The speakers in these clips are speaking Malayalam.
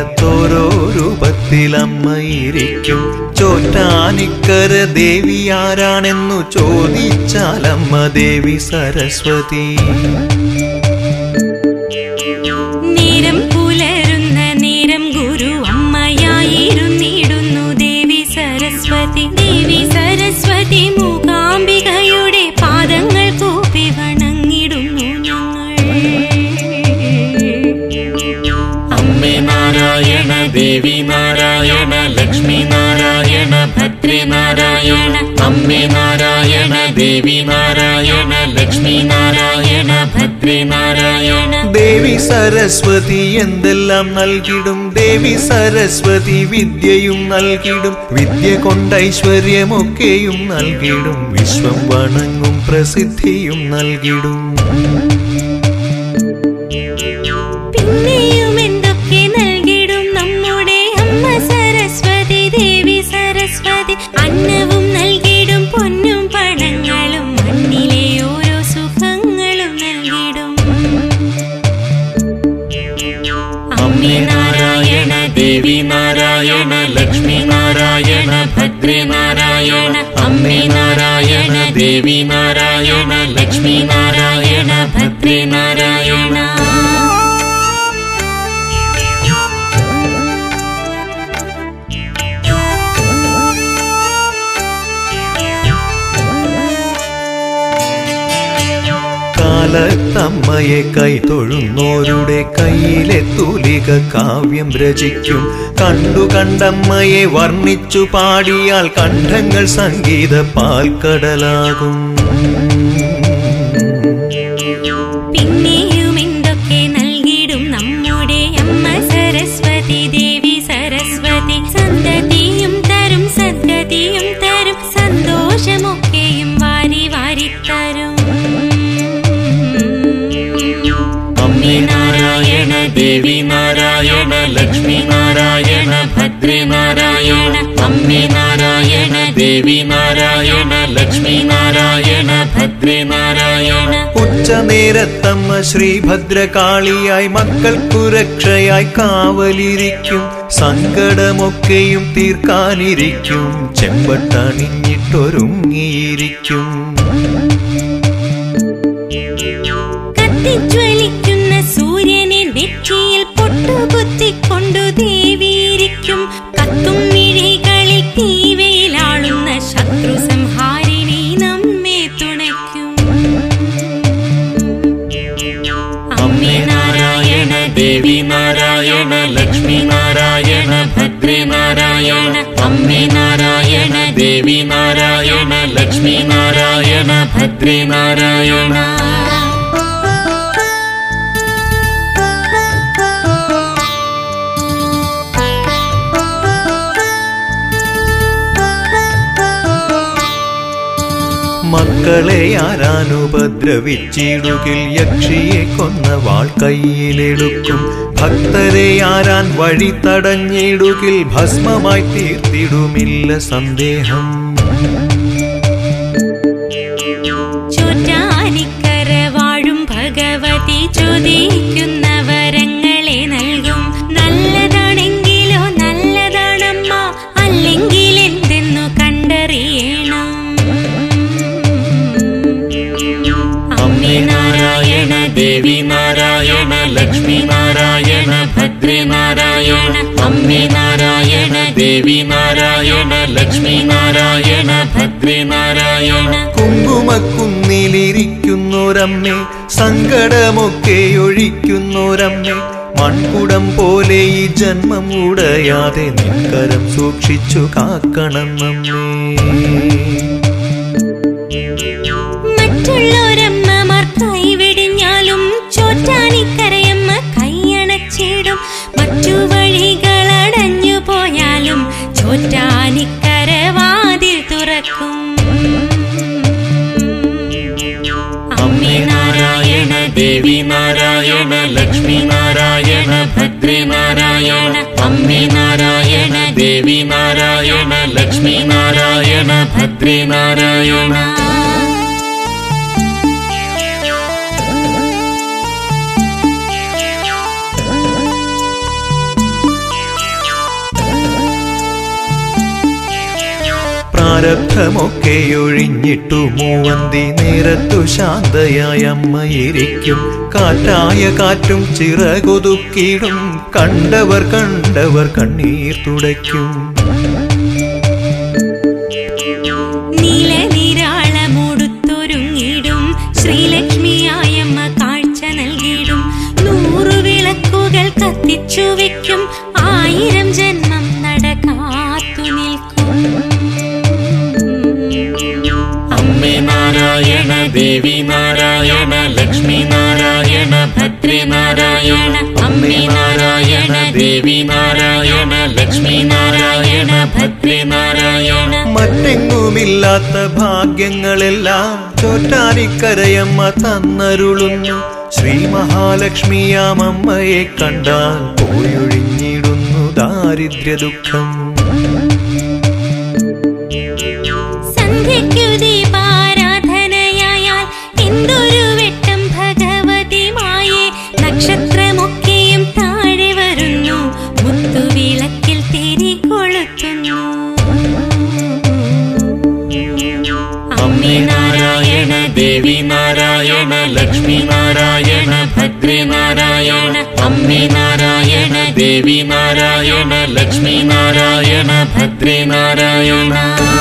തീരത്തോരോ രൂപത്തിലമ്മയിരിക്കും ചോറ്റാനിക്കര ദേവി ആരാണെന്നു ചോദിച്ചാലമ്മ ദേവി സരസ്വതി നേരം പുലരുന്ന നേരം ഗുരു അമ്മയായിരുന്നിടുന്നു ദേവി സരസ്വതി ദേവി സരസ്വതി മൂകാംബികയുടെ പാദങ്ങൾ കൂപ്പി വണങ്ങിടുന്നു ഞങ്ങൾ അമ്മേ നാരായണ ദേവി നാരായണ ലക്ഷ്മി നാരായണ ഭദ്രേ നാരായണ അമ്മേ നാരായണ ദേവി നാരായണ ലക്ഷ്മി നാരായണ ഭദ്രേ നാരായണ ദേവി സരസ്വതി എന്തെല്ലാം നൽകിടും ദേവി സരസ്വതി വിദ്യയും നൽകിടും വിദ്യ കൊണ്ട് ഐശ്വര്യമൊക്കെയും നൽകിടും വിശ്വം വണങ്ങും പ്രസിദ്ധിയും നൽകിടും പിന്നെയും എന്തൊക്കെ നൽകിടും നമ്മുടെ അമ്മ സരസ്വതി ദേവി സരസ്വതി അന്നവും നൽകിടും പൊന്നും പണങ്ങളും മണ്ണിലെ ഓരോ സുഖങ്ങളും നൽകിടും അമ്മേ നാരായണ ദേവി നാരായണ ലക്ഷ്മി നാരായണ ഭദ്രേ നാരായണ അമ്മേ നാരായണ ദേവി നാരായണ ലക്ഷ്മി നാരായണ ഭദ്രേ നാരായണ കാലത്തമ്മയെ കൈതൊഴുന്നോരുടെ കയ്യിലെ തൂലിക കാവ്യം രചിക്കും കണ്ടു കണ്ടമ്മയെ വർണ്ണിച്ചു പാടിയാൽ കണ്ഠങ്ങൾ സംഗീത പാൽക്കടലാകും പിന്നെയും എന്തൊക്കെ നൽകിടും നമ്മുടെ അമ്മ സരസ്വതി ദേവി സരസ്വതി സന്തതിയും തരും സന്തതിയും തരും സന്തോഷമൊക്കെയും വാരി വാരി തരും അമ്മേ നാരായണ ദേവി നാരായണ ലക്ഷ്മി നാരായണ ഭദ്രേ നാരായണ അമ്മേ നാരായണ ദേവി നാരായണ ലക്ഷ്മി നാരായണ ഭദ്രേ നാരായണ ഉച്ചനേരത്തമ്മ ശ്രീഭദ്രകാളിയായി മക്കൾക്കു രക്ഷയായി കാവലിരിക്കും സങ്കടമൊക്കെയും തീർക്കാനിരിക്കും ചെമ്പട്ടണിഞ്ഞിട്ടൊരുങ്ങിയിരിക്കും കത്തിജ്വലിക്കുന്ന സൂര്യനെ നെറ്റിയിൽ പൊട്ടുകുത്തിക്കൊണ്ടു ദേവിയിരിക്കും കത്തും മിഴികളിൽ തീവയിലാളുന്ന ശത്രു സംഹാരിണി നമ്മെ തുണയ്ക്കും അമ്മേ നാരായണ ദേവി നാരായണ ലക്ഷ്മി നാരായണ ഭദ്രേ നാരായണ അമ്മേ നാരായണ ദേവി നാരായണ ലക്ഷ്മി നാരായണ ഭദ്രേ നാരായണ മക്കളെ ആരാനുപദ്രവിച്ചിടുകിൽ യക്ഷിയെ കൊന്ന വാൾ കയ്യിലെടുക്കും ഭക്തരെ ആരാൻ വഴി തടഞ്ഞിടുകിൽ ഭസ്മമായി തീർത്തിടുമില്ല സന്ദേഹം ചോറ്റാനിക്കര വാഴും ഭഗവതി ചോദിക്കുന്ന വരങ്ങളെ നൽകും നല്ലതാണെങ്കിലോ നല്ലതാണമ്മ അല്ലെങ്കിൽ എന്തെന്നു കണ്ടറിയണം അമ്മേ നാരായണ ദേവി നാരായണ ലക്ഷ്മി നാരായണ ഭദ്രേ നാരായണ അമ്മേ നാരായണ ദേവി നാരായണ ലക്ഷ്മി നാരായണ ഭദ്രേ നാരായണ കുങ്കുമക്കുന്നിലിരിക്കുന്നൊരമ്മേ സങ്കടമൊക്കെ ഒഴിക്കുന്നൊരമ്മേ മൺകുടം പോലെ ഈ ജന്മം ഉടയാതെ നിൻകരം സൂക്ഷിച്ചു കാക്കണം നമ്മേ മറ്റുള്ളൊരമ്മമാർ കൈവിടിഞ്ഞാലും ചോറ്റാനിക്കരയമ്മ കൈയണച്ചിടും മറ്റു വഴികൾ അടഞ്ഞു പോയാലും ചോറ്റാനിക്കര വാതിൽ തുറക്കും അമ്മേ നാരായണ ദേവി നാരായണ ലക്ഷ്മി നാരായണ ഭദ്രേ നാരായണ അമ്മേ നാരായണ ദേവി നാരായണ ലക്ഷ്മി നാരായണ ഭദ്രേ നാരായണ പ്രാരബ്ധമൊക്കെ ഒഴിഞ്ഞിട്ടു മൂവന്തി നേരത്തു ശാന്തയായ അമ്മയിരിക്കും കാറ്റായ കാറ്റും ചിറകൊതുക്കിടും കണ്ടവർ കണ്ടവർ കണ്ണീർ തുടയ്ക്കും നീലനിരാളമോടുത്തൊരുങ്ങിടും ശ്രീലക്ഷ്മിയായമ്മ കാഴ്ച നൽകിടും നൂറു വിളക്കുകൾ കത്തിച്ചു വെക്കും ആയിരം ജന്മം നടക്കാത്തു നിൽക്കും അമ്മേ നാരായണ ദേവി നാരായണ ലക്ഷ്മി നാരായണ ഭദ്രേ നാരായണ അമ്മേ നാരായണ ദേവി നാരായണ ലക്ഷ്മി നാരായണ ഭദ്രേ നാരായണ മറ്റെങ്ങുമില്ലാത്ത ഭാഗ്യങ്ങളെല്ലാം ചോറ്റാനിക്കരയമ്മ തന്നരുളുന്നു ശ്രീ മഹാലക്ഷ്മിയാമമ്മയെ കണ്ടാൽ പോയൊഴിഞ്ഞിടുന്നു ദാരിദ്ര്യ ദുഃഖം സന്ധ്യയ്ക്കു ദീപാരാധനയായാൽ എന്തൊരു വെട്ടം ഭഗവതി മായേ നക്ഷത്രമൊക്കെയും താഴെ വരുന്നു മുത്തുവിളക്കിൽ തിരി കൊളുത്തുന്നു അമ്മേ നാരായണ ദേവി നാരായണ ലക്ഷ്മി നാരായണ ഭദ്രേ നാരായണ അമ്മേ നാരായണ ദേവി നാരായണ ലക്ഷ്മി നാരായണ ഭദ്രേ നാരായണ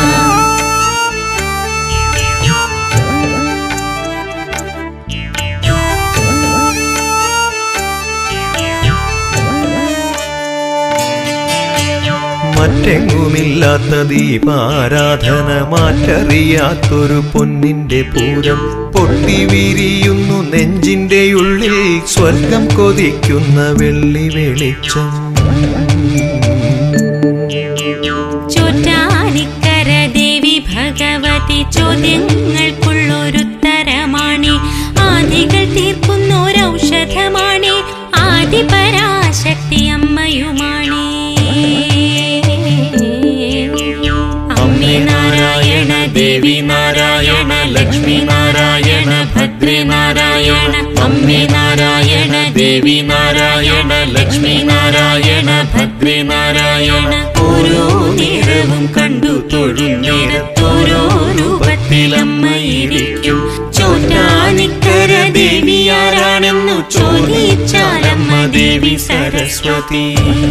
മറ്റെങ്ങുമില്ലാത്ത ദീപാരാധന മാറ്ററിയാത്തൊരു പൊന്നിന്റെ പൂരം പൊട്ടി വിരിയുന്നു നെഞ്ചിന്റെ ഉള്ളിൽ സ്വർഗം കൊതിക്കുന്ന വെള്ളി വെളിച്ചം ചോറ്റാനിക്കര ദേവി ഭഗവതി ചോദ്യങ്ങൾക്കുള്ളൊരുത്തരമാണി ആദികൾ തീർക്കുന്നൊരൗഷധമാണി ആദിപരാശക്തി അമ്മയുമാണി അമ്മേ നാരായണ ദേവി നാരായണ ലക്ഷ്മി നാരായണ ഭദ്രേ നാരായണ അമ്മേ നാരായണ ദേവി നാരായണ ലക്ഷ്മി നാരായണ ഭദ്രേ നാരായണ ഓരോ നേരവും കണ്ടു തൊഴുന്നേരത്തോരോ രൂപത്തിലമ്മയിരിക്കും ചോറ്റാനിക്കര ദേവി ആരാണെന്നു ചോദിച്ചാലമ്മ ദേവി സരസ്വതി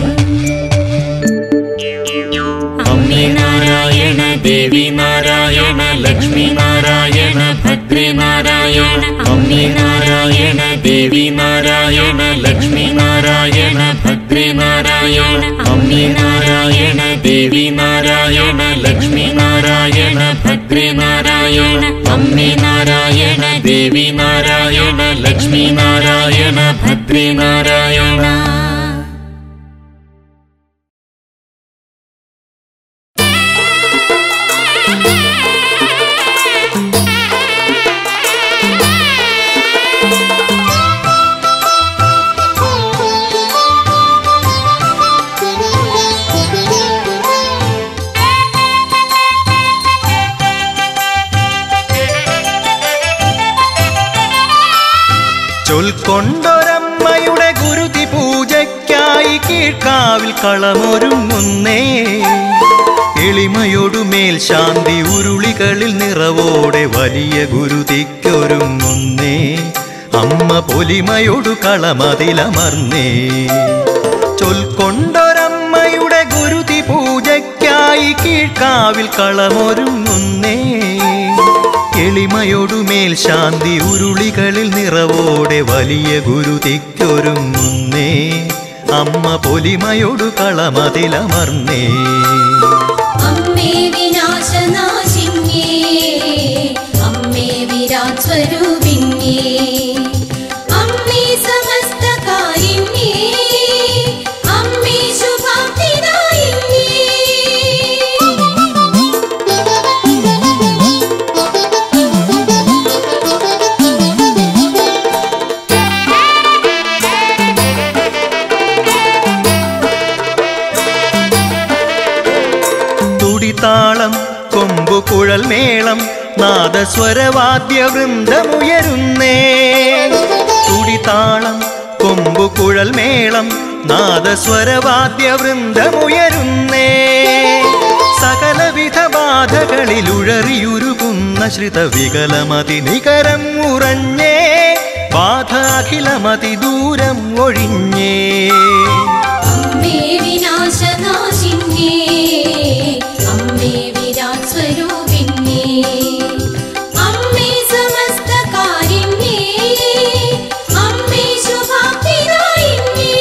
അമ്മേ നാരായണ ദേവി നാരായണ ലക്ഷ്മി നാരായണ ഭദ്രേ നാരായണ അമ്മേ നാരായണ ദേവി നാരായണ ലക്ഷ്മി നാരായണ ഭദ്രേ നാരായണ അമ്മേ നാരായണ ദേവി നാരായണ ലക്ഷ്മി നാരായണ ഭദ്രേ നാരായണ അമ്മേ നാരായണ ദേവി നാരായണ ലക്ഷ്മി നാരായണ ഭദ്രേ നാരായണ ചൊൽക്കൊണ്ടൊരമ്മയുടെ ഗുരുതി പൂജയ്ക്കായി കീഴ്ക്കാവിൽ കളമൊരുങ്ങുന്നേ എളിമയൊടുമേൽ ശാന്തി ഉരുളികളിൽ നിറവോടെ വലിയ ഗുരുതിക്കൊരുങ്ങുന്നേ അമ്മ പൊലിമയൊടു കളമതിലമർന്നേ ചൊൽക്കൊണ്ടൊരമ്മയുടെ ഗുരുതി പൂജയ്ക്കായി കീഴ്ക്കാവിൽ കളമൊരുങ്ങുന്നേ എളിമയൊടുമേൽ ശാന്തി ഉരുളികളിൽ നിറവോടെ വലിയ ഗുരുതിക്കൊരുങ്ങുന്നേ അമ്മ പൊലിമയൊടു കളമതിലമർന്നേ അമ്മേ വിനാശനാശിന്യേ അമ്മേ വിരാട് സ്വരൂപിണ്യേ അമ്മേ സമസ്തകാരിണ്യേ അമ്മേ ശുഭാപ്തിദായിന്യേ തുടിതാളം കൊമ്പു കുഴൽ മേളം നാദസ്വരവാദ്യ വൃന്ദമുയരുന്നേ തുടിതാളം കൊമ്പു കുഴൽ മേളം നാദസ്വരവാദ്യ വൃന്ദമുയരുന്നേ സകല പലവിധ ബാധകളിൽ ഉഴറിയുരുകുന്ന ശ്രിതവികലമതി നികരം ഉറഞ്ഞേ ബാധ അഖിലമതി ദൂരം ഒഴിഞ്ഞേ അമ്മേ വിനാശനാശിന്യേ അമ്മേ വിരാട് സ്വരൂപിണ്യേ അമ്മേ സമസ്ത കാരിണ്യേ അമ്മേ ശുഭാപ്തിദായിന്യേ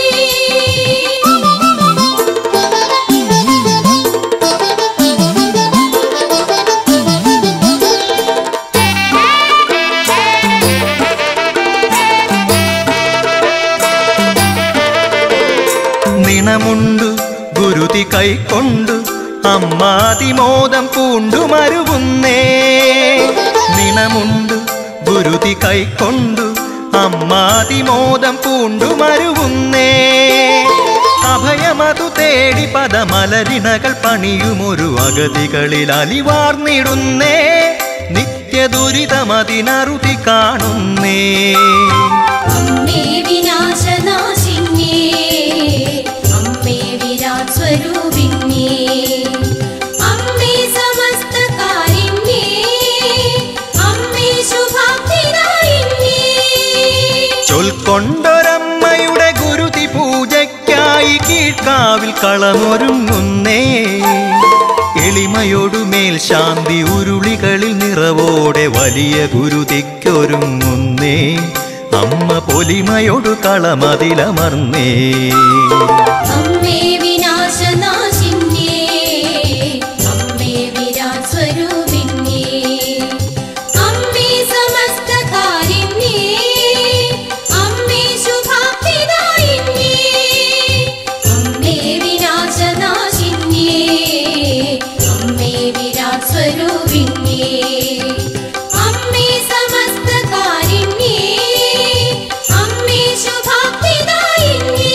നിണമുണ്ടു ഗുരുതി കൈക്കൊണ്ടു അമ്മാതിമോദം പൂണ്ടു മരുവുന്നേ നിണമുണ്ടു ഗുരുതി കൈക്കൊണ്ടു അമ്മാതിമോദം പൂണ്ടു മരുവുന്നേ അഭയമതു തേടി പദമലരിണകൾ പണിയുമൊരു അഗതികളിൽ അലിവാർന്നിടുന്നേ നിത്യദുരിതമതിനറുതി കാണുന്നേ അമ്മേ വിനാശനാശിന്യേ അമ്മേ വിരാട് സ്വരൂപിണ്യേ അമ്മേ സമസ്ത കാരിണ്യേ അമ്മേ ശുഭാപ്തിദായിന്യേ ചൊൽക്കൊണ്ടൊരമ്മയുടെ ഗുരുതി പൂജയ്ക്കായി കീഴ്ക്കാവിൽ കളമൊരുങ്ങുന്നേ എളിമയൊടുമേൽ ശാന്തി ഉരുളികളിൽ നിറവോടെ വലിയ ഗുരുതിക്കൊരുങ്ങുന്നേ അമ്മ പൊലിമയൊടു കളമതിലമർന്നേ അമ്മേ വിനാശനാശിന്യേ അമ്മേ വിരാട് സ്വരൂപിണ്യേ അമ്മേ സമസ്ത കാരിണ്യേ അമ്മേ ശുഭാപ്തിദായിന്യേ അമ്മേ വിനാശനാശിന്യേ അമ്മേ വിരാട് സ്വരൂപിണ്യേ അമ്മേ സമസ്ത കാരിണ്യേ അമ്മേ ശുഭാപ്തിദായിന്യേ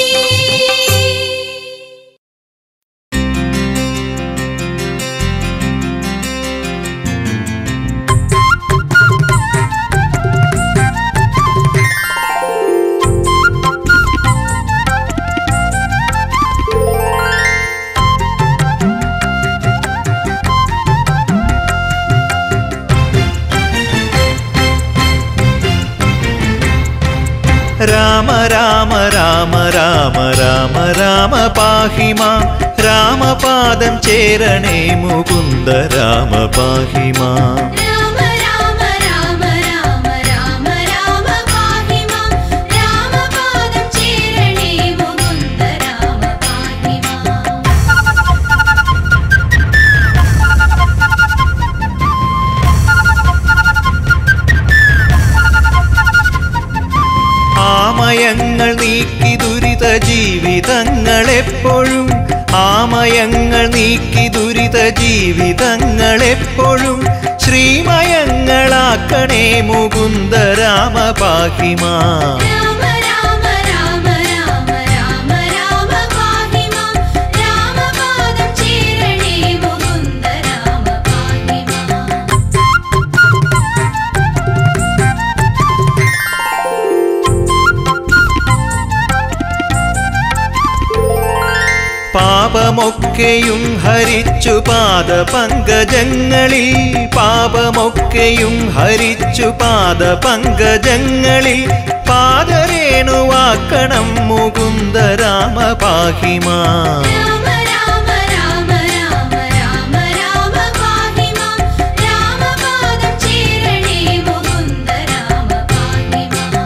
രാമ രാമ രാമ രാമ രാമ രാമ പാഹി മാം രാമപാദം ചേരണേ മുകുന്ദ രാമ പാഹി മാം രാമ രാമ രാമ രാമ രാമ രാമ പാഹി മാം രാമപാദം ചേരണേ മുകുന്ദ രാമ പാഹി മാം ആമയങ്ങൾ നീക്കി ദുരിത ജീവിതങ്ങളെപ്പോഴും ആമയങ്ങൾ നീക്കി ദുരിത ജീവിതങ്ങളെപ്പോഴും ശ്രീമയങ്ങളാക്കണേ മുകുന്ദ രാമ പാഹി മാം രാമ രാമ രാമ രാമ രാമ രാമ പാഹി മാം രാമപാദം ചേരണേ മുകുന്ദ രാമ പാഹി മാം പാപമൊക്കെയും ഹരിച്ചു പാദപങ്കജങ്ങളിൽ പാപമൊക്കെയും ഹരിച്ചു പാദപങ്കജങ്ങളിൽ പാദരേണുവാക്കണം മുകുന്ദ രാമ പാഹിമാ രാമ രാമ രാമ രാമ രാമ രാമ പാഹി മാം രാമപാദം ചേരണേ മുകുന്ദ രാമ പാഹി മാം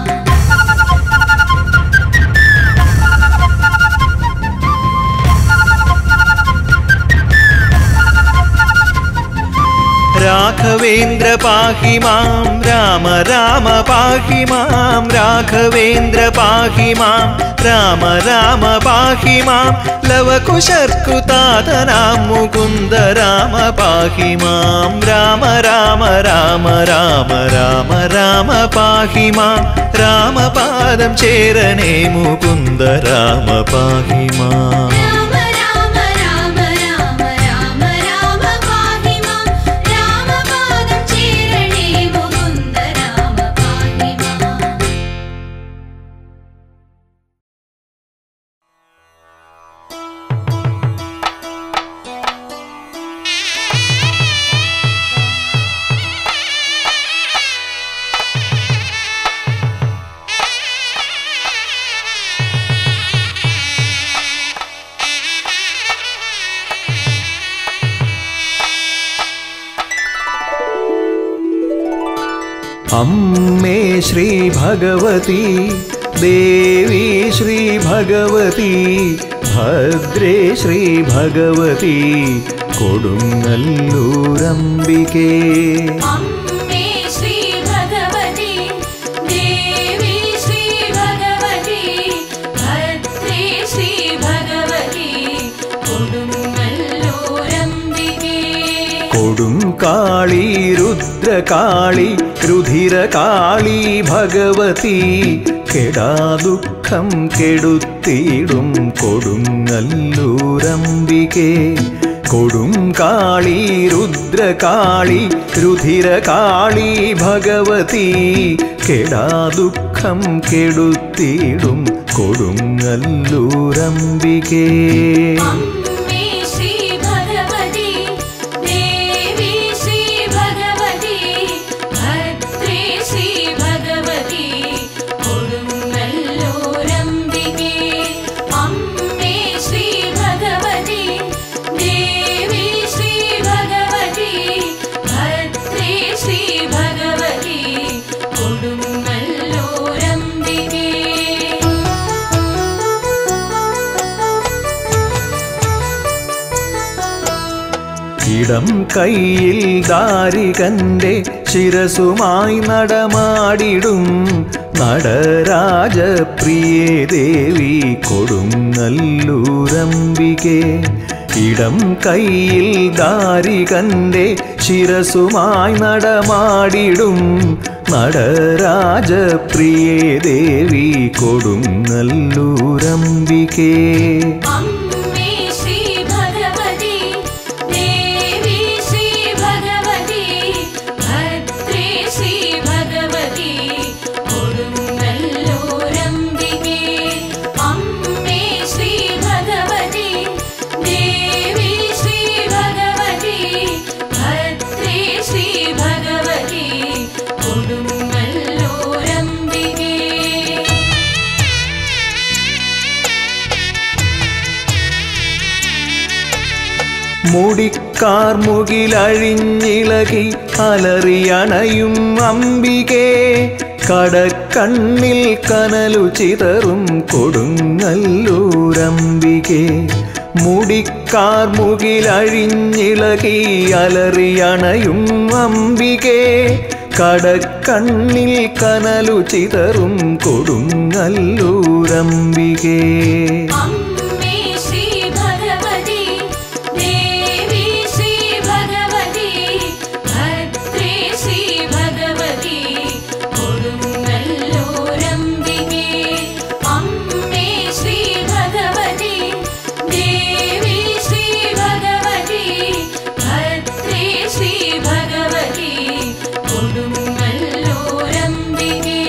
രാഘവേന്ദ്ര പാഹി മാം രാമ രാമ പാഹി മാം രാഘവേന്ദ്ര പാഹി മാം രാമ രാമ പാഹി മാം ലവകുശർക്കുതാതനാം മുകുന്ദ രാമ പാഹി മാം രാമ രാമ രാമ രാമ രാമ രാമ പാഹി മാം രാമപാദം ചേരണേ മുകുന്ദ രാമ പാഹി മാം രാമ രാമ രാമ രാമ രാമ രാമ പാഹി മാം രാമപാദം ചേരണേ മുകുന്ദ രാമ പാഹി മാം അമ്മേ ശ്രീ ഭഗവതി ദേവി ശ്രീ ഭഗവതി ഭദ്രേ ശ്രീ ഭഗവതി കൊടുങ്ങല്ലൂരംബികേ അമ്മേ ശ്രീ ഭഗവതി ദേവി ശ്രീ ഭഗവതി ഭദ്രേ ശ്രീ ഭഗവതി കൊടുങ്ങല്ലൂരംബികേ കൊടും കാളി രുദ്രകാളി രുധിരകാളി ഭഗവതി കെടാ ദുഃഖം കെടുത്തിടും കൊടുങ്ങല്ലൂരംബികേ കൊടും കാളി രുദ്രകാളി രുധിരകാളി ഭഗവതി കെടാ ദുഃഖം കെടുത്തിടും കൊടുങ്ങല്ലൂരംബികേ അമ്മേ ശ്രീ ഭഗവതി ദേവി ശ്രീ ഭഗവതി ഭദ്രേ ശ്രീ ഭഗവതി കൊടുങ്ങല്ലൂരംബികേ അമ്മേ ശ്രീ ഭഗവതി ദേവി ശ്രീ ഭഗവതി ഭദ്രേ ശ്രീ ഭഗവതി കൊടുങ്ങല്ലൂരംബികേ ഇടം കയ്യിൽ ദാരികന്റെ ശിരസുമായി നടമാടിടും നടരാജപ്രിയേ ദേവി കൊടുങ്ങല്ലൂരംബികേ ഇടം കയ്യിൽ ദാരികന്റെ ശിരസുമായി നടമാടിടും നടരാജപ്രിയേ ദേവി കൊടുങ്ങല്ലൂരംബികേ അമ്മേ ശ്രീ ഭഗവതി ദേവി ശ്രീ ഭഗവതി ഭദ്രേ ശ്രീ ഭഗവതി കൊടുങ്ങല്ലൂരംബികേ അമ്മേ ശ്രീ ഭഗവതി ദേവി ശ്രീ ഭഗവതി ഭദ്രേ ശ്രീ ഭഗവതി കൊടുങ്ങല്ലൂരംബികേ മുടിക്കാർ മുകിലഴിഞ്ഞിളകി അലറിയണയും അമ്പികേ കടക്കണ്ണിൽ കനലു ചിതറും കൊടുങ്ങല്ലൂരംബികേ മുടിക്കാർ മുകിലഴിഞ്ഞിളകി അലറിയണയും അമ്പികേ കടക്കണ്ണിൽ കനലു ചിതറും കൊടുങ്ങല്ലൂരംബികേ അമ്മേ ശ്രീ ഭഗവതി ദേവി ശ്രീ ഭഗവതി ഭദ്രേ ശ്രീ ഭഗവതി കൊടുങ്ങല്ലൂരംബികേ അമ്മേ ശ്രീ ഭഗവതി ദേവി ശ്രീ ഭഗവതി ഭദ്രേ ശ്രീ ഭഗവതി കൊടുങ്ങല്ലൂരംബികേ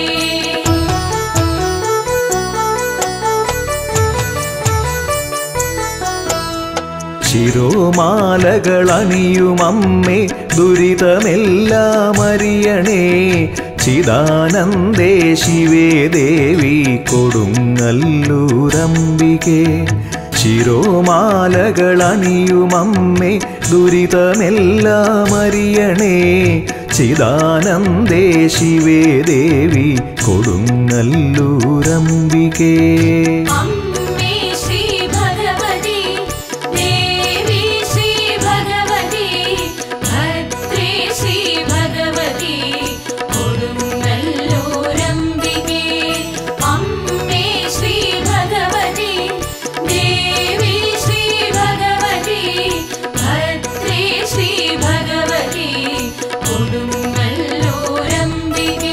ശിരോമാലകളണിയുമമ്മേ ദുരിതമെല്ലാം അറിയണേ ചിദാനന്ദേ ശിവേ ദേവി കൊടുങ്ങല്ലൂരംബികേ ശിരോമാലകളണിയുമമ്മേ ദുരിതമെല്ലാം അറിയണേ ചിദാനന്ദേ ശിവേ ദേവി കൊടുങ്ങല്ലൂരംബികേ അമ്മേ ശ്രീ ഭഗവതി ദേവി ശ്രീ ഭഗവതി ഭദ്രേ ശ്രീ ഭഗവതി കൊടുങ്ങല്ലൂരംബികേ അമ്മേ ശ്രീ ഭഗവതി ദേവി ശ്രീ ഭഗവതി ഭദ്രേ ശ്രീ ഭഗവതി കൊടുങ്ങല്ലൂരംബികേ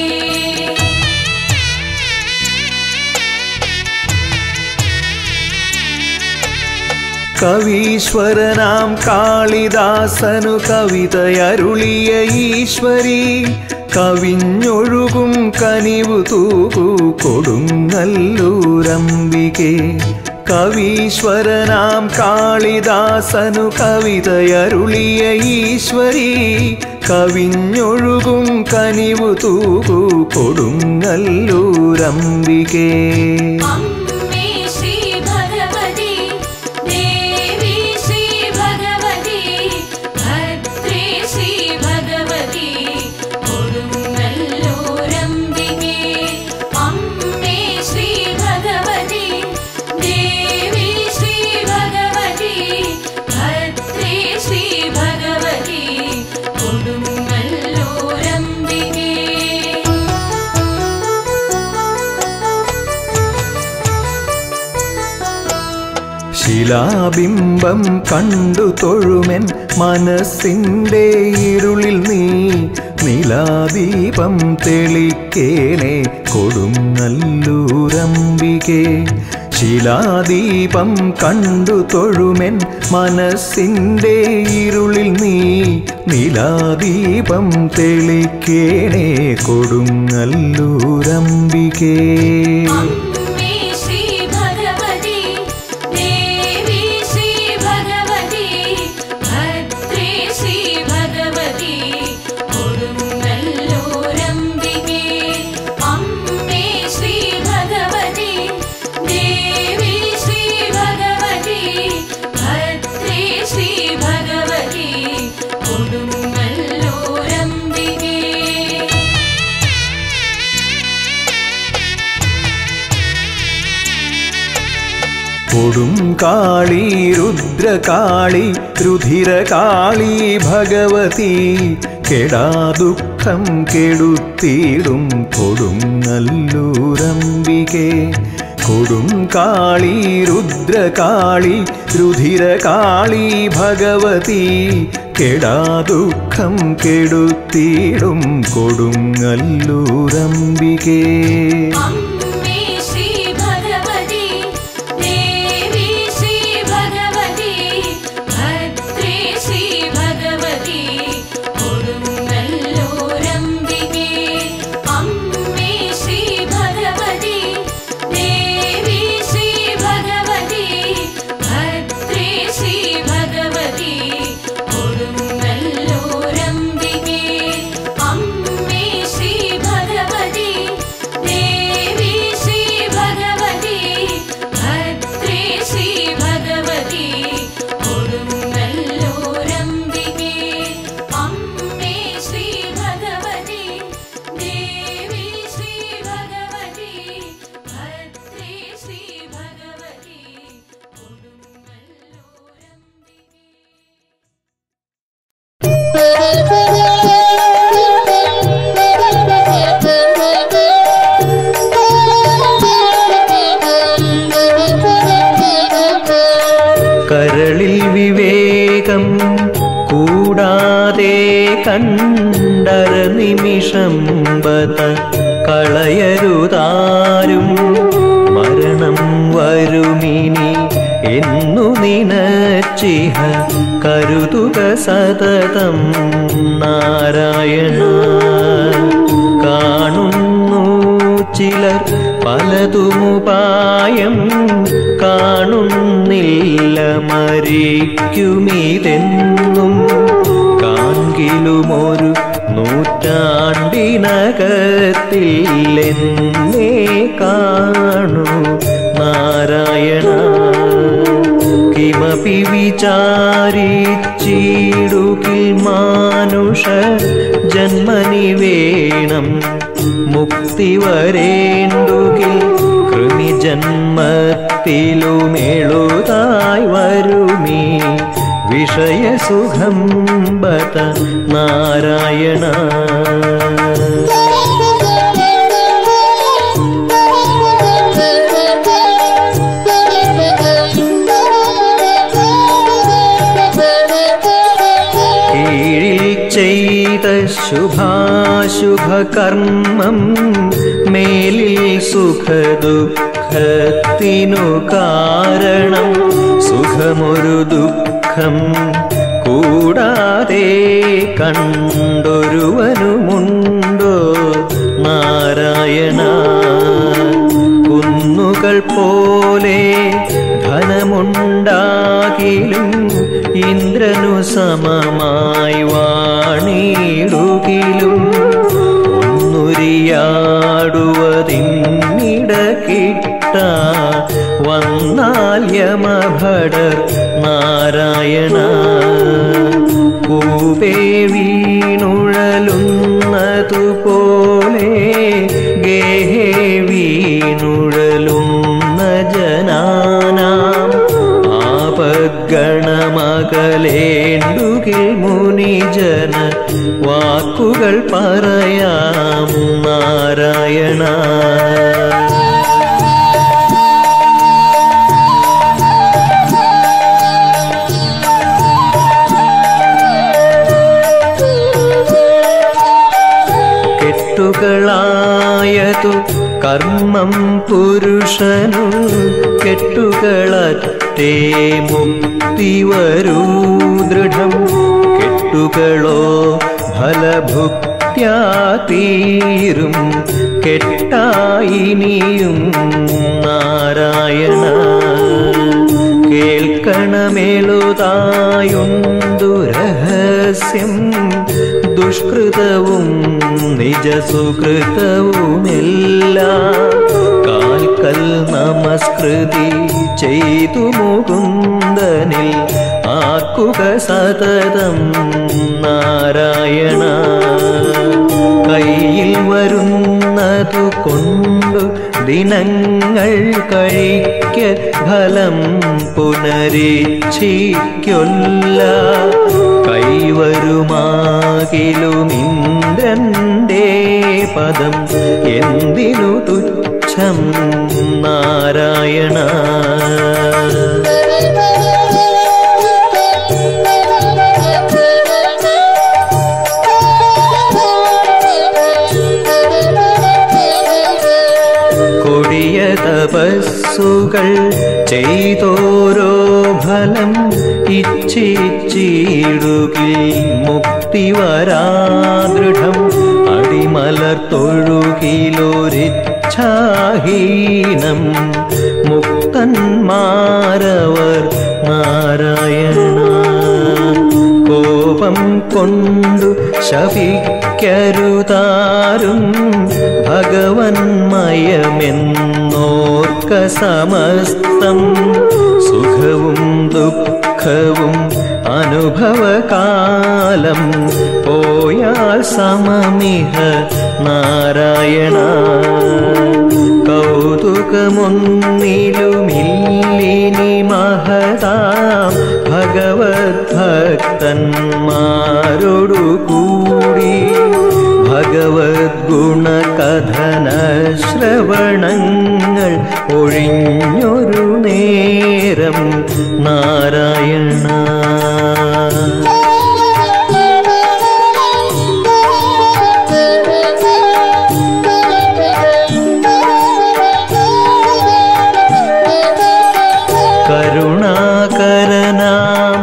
കവീശ്വരനാം കാളിദാസനു കവിതയരുളിയ ഈശ്വരി കവിഞ്ഞൊഴുകും കനിവു തൂകു കൊടുങ്ങല്ലൂരംബികെ കവീശ്വരനാം കാളിദാസനു കവിതയരുളിയ ഈശ്വരി കവിഞ്ഞൊഴുകും കനിവു തൂകു കൊടുങ്ങല്ലൂരംബികേ അമ്മേ ശ്രീ ഭഗവതി ദേവി ശ്രീ ഭഗവതി ഭദ്രേ ശ്രീ ഭഗവതി കൊടുങ്ങല്ലൂരംബികേ ശിലാബിംബം കണ്ടു തൊഴുമെൻ മനസ്സിൻ്റെ ഇരുളിൽ നീ നിലാദീപം തെളിക്കേണേ കൊടുങ്ങല്ലൂരംബികേ ശിലാദീപം കണ്ടു തൊഴുമെൻ മനസ്സിൻ്റെ ഇരുളിൽ നീ നിലാദീപം തെളിക്കേണേ കൊടുങ്ങല്ലൂരംബികേ അമ്മേ ശ്രീ ഭഗവതി ദേവി ശ്രീ ഭഗവതി ഭദ്രേ ശ്രീ ഭഗവതി കൊടുങ്ങല്ലൂരംബികേ അമ്മേ ശ്രീ ഭഗവതി ദേവി ശ്രീ ഭഗവതി ഭദ്രേ ശ്രീ ഭഗവതി കൊടുങ്ങല്ലൂരംബികേ കൊടും കാളി രുദ്രകാളി രുധിരകാളി ഭഗവതി കെടാ ദുഃഖം കെടുത്തിടും കൊടുങ്ങല്ലൂരംബികെ കൊടും കാളി രുദ്രകാളി രുധിരകാളി ഭഗവതി കെടാ ദുഃഖം കെടുത്തിടും കൊടുങ്ങല്ലൂരംബികേ അമ്മേ ശ്രീ ഭഗവതി ദേവി ശ്രീ ഭഗവതി ഭദ്രേ ശ്രീ ഭഗവതി കൊടുങ്ങല്ലൂരംബികേ അമ്മേ ശ്രീ ഭഗവതി ദേവി ശ്രീ ഭഗവതി ഭദ്രേ ശ്രീ ഭഗവതി കൊടുങ്ങല്ലൂരംബികേ അമ്മേ ശ്രീ ഭഗവതി ദേവി ശ്രീ ഭഗവതി ഭദ്രേ ശ്രീ ഭഗവതി കൊടുങ്ങല്ലൂരംബികേ അമ്മേ ശ്രീ ഭഗവതി ദേവി ശ്രീ ഭഗവതി ഭദ്രേ ശ്രീ ഭഗവതി കൊടുങ്ങല്ലൂരംബികേ കരളിൽ വിവേകം കൂടാതെ കണ്ടര നിമിഷം ബത കളയരുതാരും മരണം വരുമിനി എന്നു നിനച്ചിഹ കരുതുക സതതം നാരായണ കാണുന്നു ചിലർ പലതുമുപായം കാണുന്നില്ല മരിക്കുമിതെന്നും കാൺകിലുമൊരു നൂറ്റാണ്ടിനകത്തില്ലെന്നേ കാണൂ നാരായണ കിമപി വിചാരിച്ചിടുകിൽ മാനുഷ ജന്മനി വേണം മുക്തി വരേണ്ടുകിൽ കൃമി ജന്മത്തിലുമെഴുതായി വരുമീ വിഷയസുഖം ബത നാരായണ കീഴിൽ ചെയ്ത ശുഭാശുഭകർമ്മം മേലിൽ സുഖദുഃഖത്തിനു കാരണം സുഖമൊരു ദുഃഖം കൂടാതെ കണ്ടൊരുവനുമുണ്ടോ നാരായണ കുന്നുകൾ പോലെ ധനമുണ്ടാകിലും ഇന്ദ്രനു സമമായി വാണിടുകിലും ഒന്നുരിയാടുവതിന്നിട കിട്ട വന്നാൽ യമഭടർ നാരായണ പൂവേ വീണുഴലുന്നതുപോലെ ഗേഹേ വീണുഴലുന്ന ജനാനാം ആപഗണമകലേണ്ടുകിൽ മുനിജന വാക്കുകൾ പറയാം നാരായണ കെട്ടുകളായതു കർമ്മം പുരുഷനു കെട്ടുകളറ്റേ മുക്തി വരൂ ദൃഢം കെട്ടുകളോ ഫലഭുക്ത്യാ തീരും കെട്ടായിനിയും നാരായണ കേൾക്കണമെളുതായുണ്ടു രഹസ്യം ദുഷ്കൃതവും നിജസുകൃതവുമെല്ലാം കാൽക്കൽ നമസ്കൃതി ചെയ്തു മുകുന്ദനിൽ ആക്കുക സതതം നാരായണ കയ്യിൽ വരുന്നതു കൊണ്ടു ദിനങ്ങൾ കഴിക്ക ഫലം പുനരീക്ഷിക്കൊല്ല കൈവരുമാകിലുമിന്ദ്രന്റെ പദം എന്തിനു തുച്ഛം നാരായണ കൊടിയ തപസ്സുകൾ ചെയ്തോരോ ഫലം ഇച്ഛിച്ചിടുകിൽ മുക്തി വരാദൃഢം അടിമലർ തൊഴുകിലൊരിച്ഛാഹീനം മുക്തന്മാരവർ നാരായണ കോപം കൊണ്ടു ശപിക്കരുതാരും ഭഗവന്മയമെന്നോർക്ക സമസ്തം സുഖവും ദുഃഖവും അനുഭവകാലം പോയാൽ സമമിഹ നാരായണ കൗതുകമൊന്നിലുമില്ലിനി മഹതാം ഭഗവത് ഭക്തന്മാരോടു കൂടി ഭഗവത് ഗുണകഥന ശ്രവണങ്ങൾ ഒഴിഞ്ഞൊരു നേരം നാരായണ കരുണാകരനാം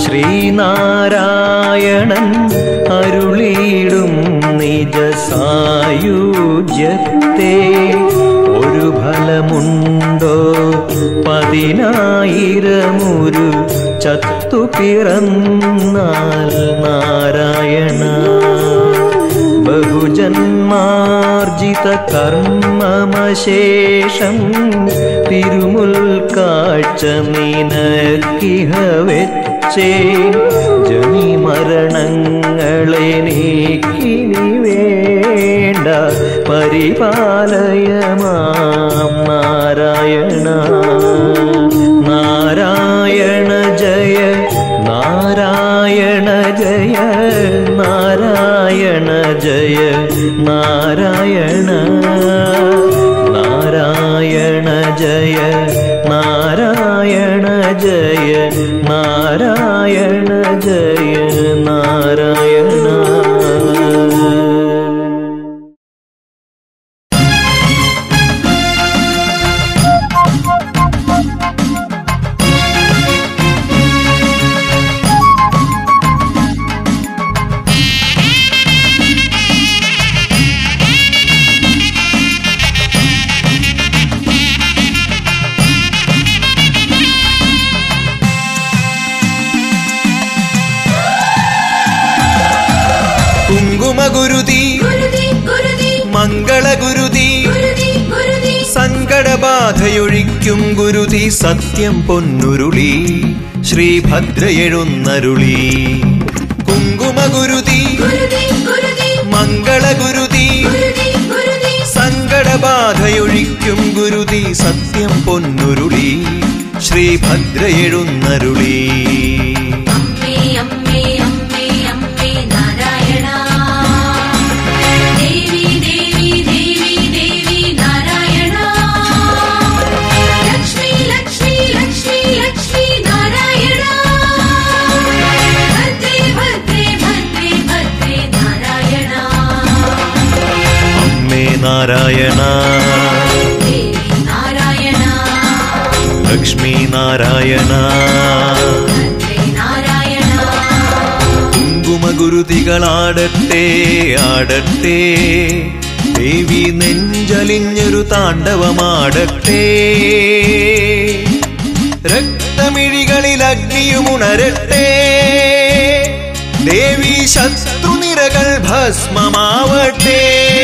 ശ്രീനാരായണൻ അരുളിയിടും നിജ സായുജ്യത്തെ ഒരു ഫലമുണ്ടോ പതിനായിരമൊരു ചത്തു പിറന്നാൽ നാരായണ ബഹുജന്മാർജിത കർമ്മമശേഷം തിരുമുൽ കാഴ്ച നിനക്കിഹ വെച്ചേ ജനി മരണങ്ങളെ നീക്കിനി വേണ്ട പരിപാലയമാം നാരായണ നാരായണ ജയ നാരായണ ജയ നാരായണ ജയ നാരായണ നാരായണ ജയ നാരായണ ജയ നാരായണ ജയ നാരായണ കുങ്കുമഗുരുതി ഗുരുതി ഗുരുതി മംഗളഗുരുതി ഗുരുതി ഗുരുതി സങ്കടബാധയൊഴിക്കും ഗുരുതി സത്യം പൊന്നുരുളി ശ്രീഭദ്രയെഴുന്നരുളി കുങ്കുമഗുരുതി ഗുരുതി ഗുരുതി മംഗളഗുരുതി ഗുരുതി ഗുരുതി സങ്കടബാധയൊഴിക്കും ഗുരുതി സത്യം പൊന്നുരുളി ശ്രീഭദ്രയെഴുന്നരുളി അമ്മേ അമ്മേ അമ്മേ അമ്മേ നാരായണ ദേവി ദേവി ദേവി ദേവി നാരായണ ലക്ഷ്മി ലക്ഷ്മി ലക്ഷ്മി ലക്ഷ്മി നാരായണ ഭദ്രേ ഭദ്രേ ഭദ്രേ ഭദ്രേ നാരായണ നാരായണ ദേവി നാരായണ ലക്ഷ്മി നാരായണ ഭദ്രേ നാരായണ കുങ്കുമഗുരുതികളാടട്ടെ ആടട്ടെ ദേവി നെഞ്ചലിഞ്ഞൊരു താണ്ഡവമാടട്ടെ രക്തമിഴികളിൽ അഗ്നിയുമുണരട്ടെ ദേവി ശത്രുനിരകൾ ഭസ്മമാവട്ടെ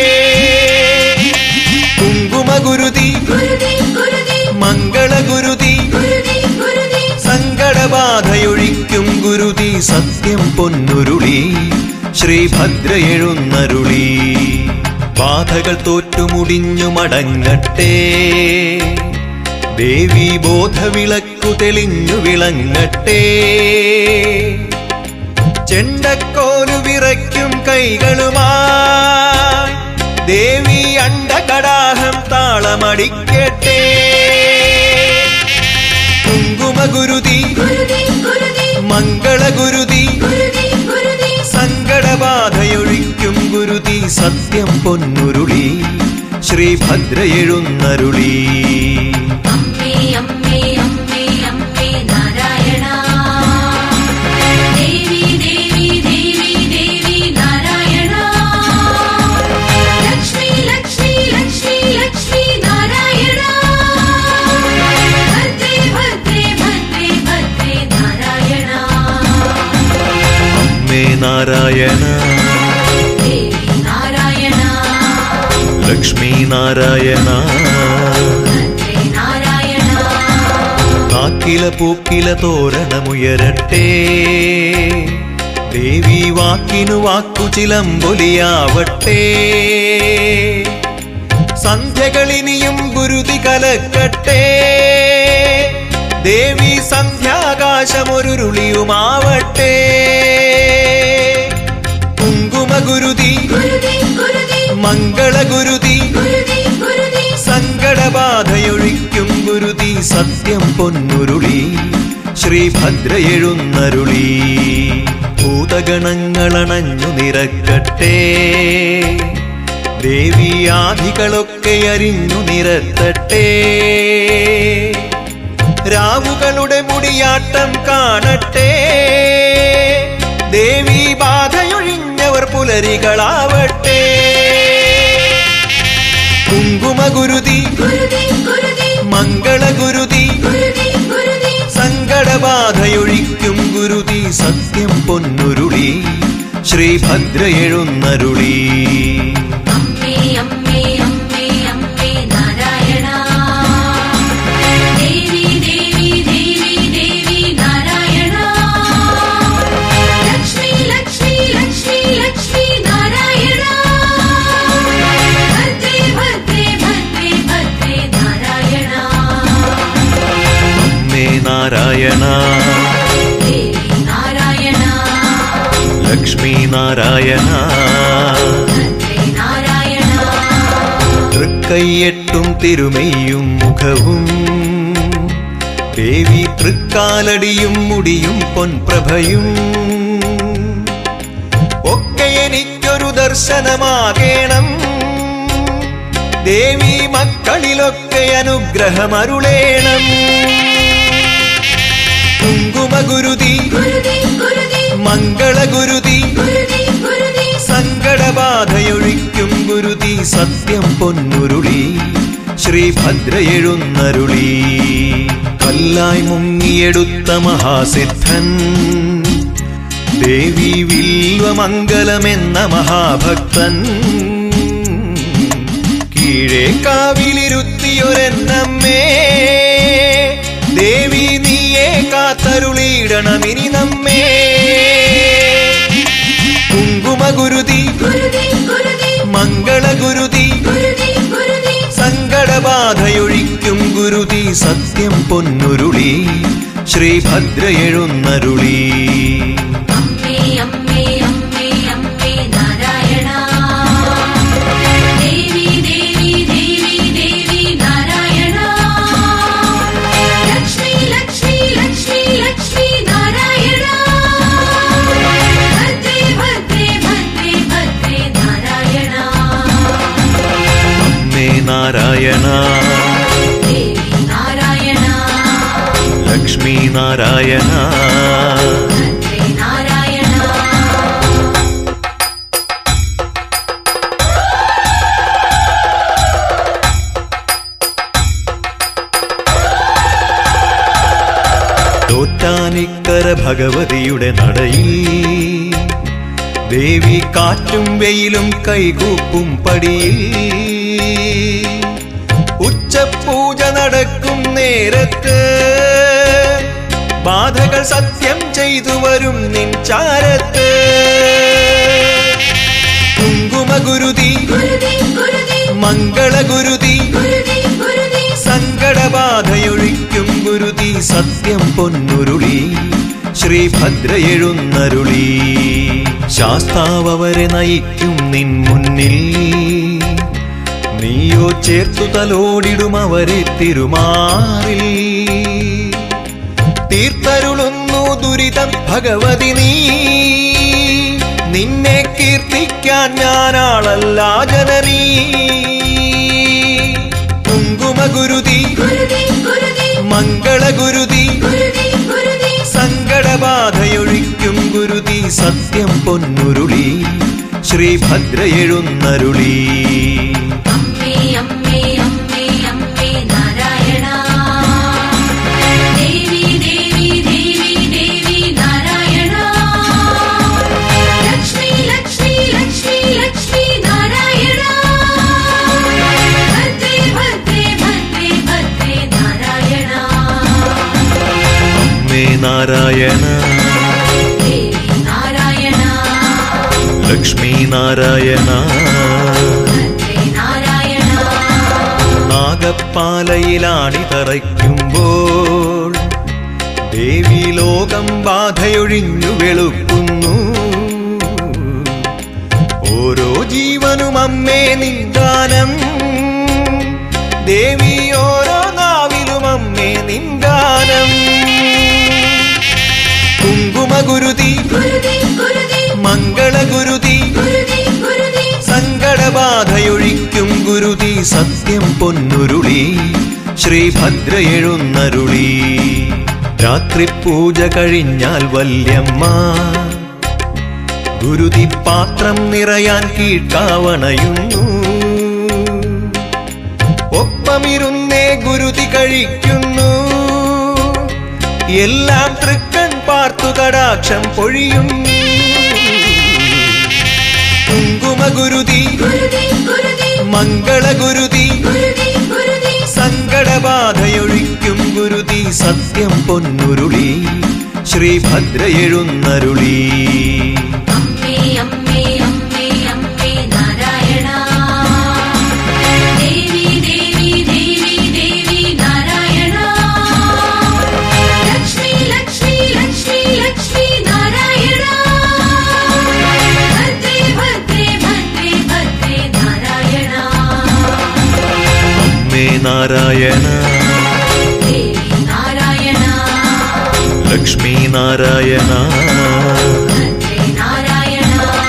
കുങ്കുമഗുരുതി ഗുരുതി ഗുരുതി മംഗളഗുരുതി ഗുരുതി ഗുരുതി സങ്കടബാധയൊഴിക്കും ഗുരുതി സത്യം പൊന്നുരുളി ശ്രീഭദ്ര എഴുന്നരുളി ബാധകൾ തോറ്റുമുടിഞ്ഞു മടങ്ങട്ടെ ദേവി ബോധവിളക്കു തെളിഞ്ഞു വിളങ്ങട്ടെ ചെണ്ടക്കോലു വിറയ്ക്കും കൈകളുമായി ദേവി അണ്ടകടാഹം താളമടിക്കട്ടെ കുങ്കുമഗുരുതി ഗുരുതി ഗുരുതി മംഗളഗുരുതി ഗുരുതി ഗുരുതി സങ്കടബാധയൊഴിക്കും ഗുരുതി സത്യം പൊന്നുരുളി ശ്രീഭദ്ര എഴുന്നരുളി അമ്മേ അമ്മേ അമ്മേ അമ്മേ നാരായണ ദേവി ദേവി ദേവി ദേവി നാരായണ ലക്ഷ്മി ലക്ഷ്മി ലക്ഷ്മി ലക്ഷ്മി നാരായണ ഭദ്രേ ഭദ്രേ ഭദ്രേ ഭദ്രേ നാരായണ അമ്മേ നാരായണ ദേവി നാരായണ ലക്ഷ്മി നാരായണ ഭദ്രേ നാരായണ കാക്കില പൂക്കില തോരണമുയരട്ടെ ദേവി വാക്കിനു വാക്കു ചിലമ്പൊലിയാവട്ടെ സന്ധ്യകളിനിയും ഗുരുതി കലക്കട്ടെ ദേവി സന്ധ്യാകാശമൊരുരുളിയുമാവട്ടെ കുങ്കുമഗുരുതി ഗുരുതി ഗുരുതി മംഗളഗുരുതി ഗുരുതി ഗുരുതി സങ്കടബാധയൊഴിക്കും ഗുരുതി സത്യം പൊന്നുരുളി ശ്രീഭദ്ര എഴുന്നരുളി ഭൂതഗണങ്ങളണഞ്ഞു നിരക്കട്ടെ ദേവിയാധികളൊക്കെ അരിഞ്ഞു നിരത്തട്ടെ രാവുകളുടെ മുടിയാട്ടം കാണട്ടെ ദേവി ബാധയൊഴിഞ്ഞവർ പുലരികളാവട്ടെ കുങ്കുമഗുരുതി ഗുരുതി ഗുരുതി മംഗളഗുരുതി ഗുരുതി ഗുരുതി സങ്കടബാധയൊഴിക്കും ഗുരുതി സത്യം പൊന്നുരുളി ശ്രീഭദ്ര എഴുന്നരുളി അമ്മേ അമ്മേ അമ്മേ അമ്മേ നാരായണ ദേവി ദേവി ദേവി ദേവി നാരായണ ലക്ഷ്മി ലക്ഷ്മി ലക്ഷ്മി ലക്ഷ്മി നാരായണ ഭദ്രേ ഭദ്രേ ഭദ്രേ ഭദ്രേ നാരായണ അമ്മേ നാരായണ ദേവി നാരായണ ലക്ഷ്മി നാരായണ ഭദ്രേ നാരായണ തൃക്കൈയെട്ടും തിരുമെയ്യും മുഖവും ദേവി തൃക്കാലടിയും മുടിയും പൊൻപ്രഭയും ഒക്കെ എനിക്കൊരു ദർശനമാകേണം ദേവി മക്കളിലൊക്കെ അനുഗ്രഹമരുളേണം കുങ്കുമഗുരുതി ഗുരുതി ഗുരുതി മംഗളഗുരുതി ഗുരുതി ഗുരുതി സങ്കടബാധയൊഴിക്കും ഗുരുതി സത്യം പൊന്നുരുളി ശ്രീഭദ്ര എഴുന്നരുളി കല്ലായി മുങ്ങിയെടുത്ത മഹാസിദ്ധൻ ദേവി വില്വമംഗലമെന്ന മഹാഭക്തൻ കീഴേ കാവിലിരുത്തിയൊരെന്നമ്മേ ദേവി നീയെ കാത്തരുളിയിടണമിനി നമ്മേ കുങ്കുമഗുരുതി ഗുരുതി ഗുരുതി മംഗളഗുരുതി ഗുരുതി ഗുരുതി സങ്കടബാധയൊഴിക്കും ഗുരുതി സത്യം പൊന്നുരുളി ശ്രീഭദ്ര എഴുന്നരുളി അമ്മേ അമ്മേ അമ്മേ അമ്മേ നാരായണ ദേവി ദേവി ദേവി ദേവി നാരായണ ലക്ഷ്മി ലക്ഷ്മി ലക്ഷ്മി ലക്ഷ്മി നാരായണ ഭദ്രേ ഭദ്രേ ഭദ്രേ ഭദ്രേ നാരായണ നാരായണ ദേവി നാരായണ ലക്ഷ്മി നാരായണ ഭദ്രേ നാരായണ തോറ്റാനിക്കര ഭഗവതിയുടെ നടയിൽ ദേവി കാറ്റും വെയിലും കൈകൂപ്പും പടിയിൽ ഉച്ചപൂജ നടക്കും നേരത്ത് ബാധകൾ സത്യം ചെയ്തു വരും നിൻ ചാരത്ത് കുങ്കുമഗുരുതി ഗുരുതി ഗുരുതി മംഗളഗുരുതി ഗുരുതി ഗുരുതി സങ്കടബാധയൊഴിക്കും ഗുരുതി സത്യം പൊന്നുരുളി ശ്രീഭദ്ര എഴുന്നരുളി ശാസ്താവരെ നയിക്കും നിൻ മുന്നിൽ നീയോ ചേർത്തു തലോടിടും അവരെ തിരുമാറിൽ തീർത്തരുളുന്നു ദുരിതം ഭഗവതി നീ നിന്നെ കീർത്തിക്കാൻ ഞാനാളല്ല ജനനീ കുങ്കുമഗുരുതി ഗുരുതി ഗുരുതി മംഗളഗുരുതി ഗുരുതി ഗുരുതി സങ്കടബാധയൊഴിക്കും ഗുരുതി സത്യം പൊന്നുരുളി ശ്രീഭദ്ര എഴുന്നരുളി അമ്മേ അമ്മേ അമ്മേ അമ്മേ നാരായണ ദേവി ദേവി ദേവി ദേവി നാരായണ ലക്ഷ്മി ലക്ഷ്മി ലക്ഷ്മി ലക്ഷ്മി നാരായണ ഭദ്രേ ഭദ്രേ ഭദ്രേ ഭദ്രേ നാരായണ അമ്മേ നാരായണ ദേവി നാരായണ ലക്ഷ്മി നാരായണ ഭദ്രേ നാരായണ നാഗപ്പാലയിലാണി തറയ്ക്കുമ്പോൾ ദേവി ലോകം ബാധയൊഴിഞ്ഞു വെളുക്കുന്നു ഓരോ ജീവനും അമ്മേ നിന്ദാനം ദേവി ഓരോ നാവിലും അമ്മേ നിന്ദാനം കുങ്കുമഗുരുതി ഗുരുതി ഗുരുതി മംഗളഗുരുതി ഗുരുതി ഗുരുതി സങ്കടബാധയൊഴിക്കും ഗുരുതി സത്യം പൊന്നുരുളി ശ്രീഭദ്ര എഴുന്നരുളി രാത്രി പൂജ കഴിഞ്ഞാൽ വല്യമ്മ ഗുരുതി പാത്രം നിറയാൻ കീഴ്ക്കാവണയുന്നു ഒപ്പമിരുന്നേ ഗുരുതി കഴിക്കുന്നു എല്ലാം തൃക്കൺ പാർത്തു കടാക്ഷം പൊഴിയുന്നു കുങ്കുമഗുരുതി ഗുരുതി ഗുരുതി മംഗളഗുരുതി ഗുരുതി ഗുരുതി സങ്കടബാധയൊഴിക്കും ഗുരുതി സത്യം പൊന്നുരുളി ശ്രീഭദ്ര എഴുന്നരുളി അമ്മേ അമ്മേ അമ്മേ അമ്മേ നാരായണ ദേവി ദേവി ദേവി ദേവി നാരായണ ലക്ഷ്മി ലക്ഷ്മി ലക്ഷ്മി ലക്ഷ്മി നാരായണ ഭദ്രേ ഭദ്രേ ഭദ്രേ ഭദ്രേ നാരായണ അമ്മേ നാരായണ ദേവി നാരായണ ലക്ഷ്മി നാരായണ ഭദ്രേ നാരായണ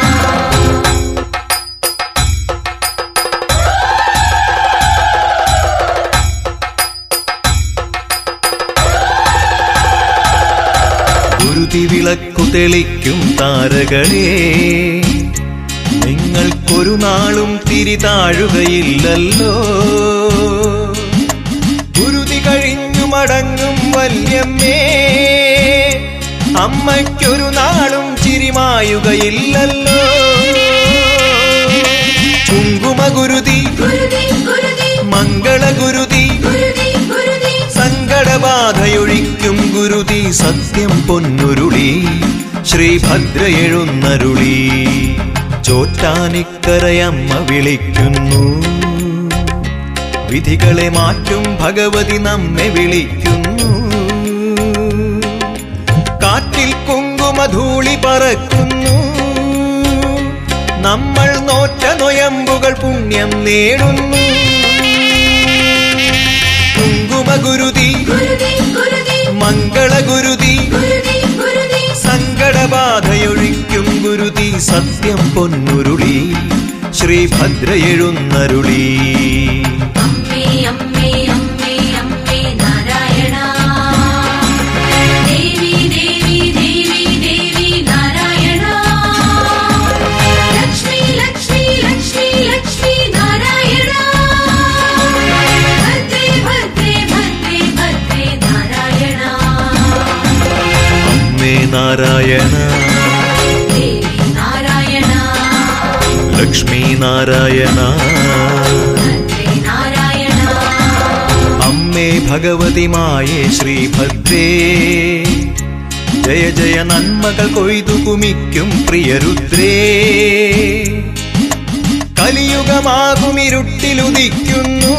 ഗുരുതി വിളക്കു തെളിക്കും താരകളെ നിങ്ങൾക്കൊരു നാളും തിരി താഴുകയില്ലല്ലോ ഗുരുതി കഴിഞ്ഞു മടങ്ങും വല്യമ്മേ അമ്മയ്ക്കൊരു നാളും ചിരിമായുകയില്ലല്ലോ കുങ്കുമഗുരുതി ഗുരുതി ഗുരുതി മംഗളഗുരുതി ഗുരുതി ഗുരുതി സങ്കടബാധയൊഴിക്കും ഗുരുതി സത്യം പൊന്നുരുളി ശ്രീഭദ്ര എഴുന്നരുളി ചോറ്റാനിക്കരയമ്മ വിളിക്കുന്നു വിധികളെ മാറ്റും ഭഗവതി നമ്മെ വിളിക്കുന്നു കാറ്റിൽ കുങ്കുമധൂളി പറക്കുന്നു നമ്മൾ നോറ്റ നൊയമ്പുകൾ പുണ്യം നേടുന്നു കുങ്കുമഗുരുതി ഗുരുതി ഗുരുതി മംഗളഗുരുതി ഗുരുതി ഗുരുതി സങ്കടബാധയൊഴിക്കും ഗുരുതി സത്യം പൊന്നുരുളി ശ്രീഭദ്ര എഴുന്നരുളി അമ്മേ നാരായണ ദേവി നാരായണ ലക്ഷ്മി നാരായണ ഭദ്രേ നാരായണ അമ്മേ ഭഗവതി മായേ ശ്രീഭദ്രേ ജയ ജയ നന്മകൾ കൊയ്തു കുമിക്കും പ്രിയരുദ്രേ കലിയുഗമാകുമിരുട്ടിലുദിക്കുന്നു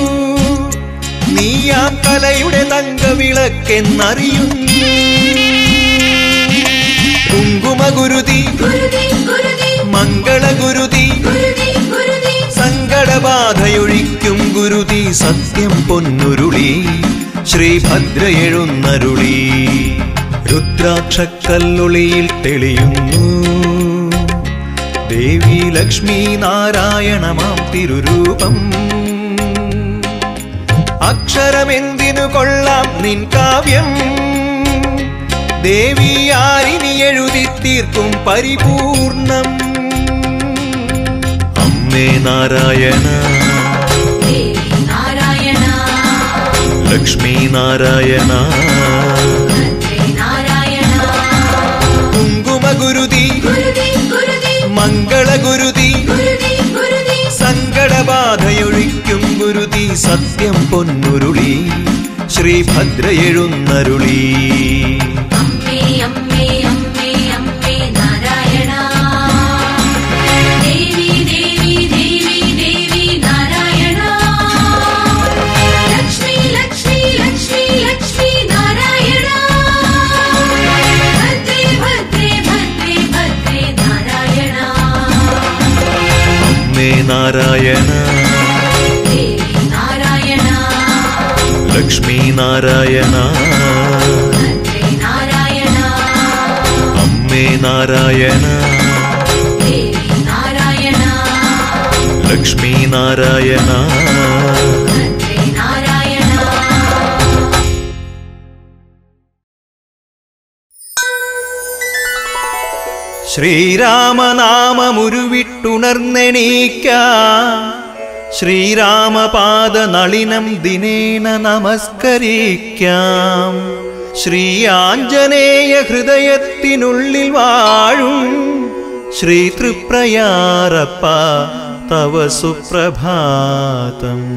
നീയാം കലയുടെ തങ്കവിളക്കെന്നറിയുന്നു കുങ്കുമഗുരുതി ഗുരുതി ഗുരുതി മംഗളഗുരുതി ഗുരുതി ഗുരുതി സങ്കടബാധയൊഴിക്കും ഗുരുതി സത്യം പൊന്നുരുളി ശ്രീഭദ്ര എഴുന്നരുളി രുദ്രാക്ഷക്കല്ലുളിയിൽ തെളിയുന്നു ദേവി ലക്ഷ്മി നാരായണമാം തിരുരൂപം അക്ഷരമെന്തിനു കൊള്ളാം നിൻ കാവ്യം ദേവി ആരിനി എഴുതി തീർക്കും പരിപൂർണം അമ്മേ നാരായണ ദേവി നാരായണ ലക്ഷ്മി നാരായണ ഭദ്രേ നാരായണ കുങ്കുമഗുരുതി ഗുരുതി ഗുരുതി മംഗളഗുരുതി ഗുരുതി ഗുരുതി സങ്കടബാധയൊഴിക്കും ഗുരുതി സത്യം പൊന്നുരുളി ശ്രീഭദ്ര എഴുന്നരുളി അമ്മേ അമ്മേ അമ്മേ അമ്മേ നാരായണ ദേവി ദേവി ദേവി ദേവി നാരായണ ലക്ഷ്മി ലക്ഷ്മി ലക്ഷ്മി ലക്ഷ്മി നാരായണ ഭദ്രേ ഭദ്രേ ഭദ്രേ ഭദ്രേ നാരായണ അമ്മേ നാരായണ ദേവി നാരായണ ലക്ഷ്മി നാരായണ ഭദ്രേ നാരായണ അമ്മേ നാരായണ ദേവി നാരായണ ലക്ഷ്മി നാരായണ ഭദ്രേ നാരായണ ശ്രീരാമനാമമുരുവിട്ടുണർന്നെണീക്ക ശ്രീരാമപാദ നളിനം ദിനേന നമസ്കരിക്കാം ശ്രീ ആഞ്ജനേയ ഹൃദയത്തിനുള്ളിൽ വാഴും ശ്രീ തൃപ്രയാറപ്പ തവ സുപ്രഭാതം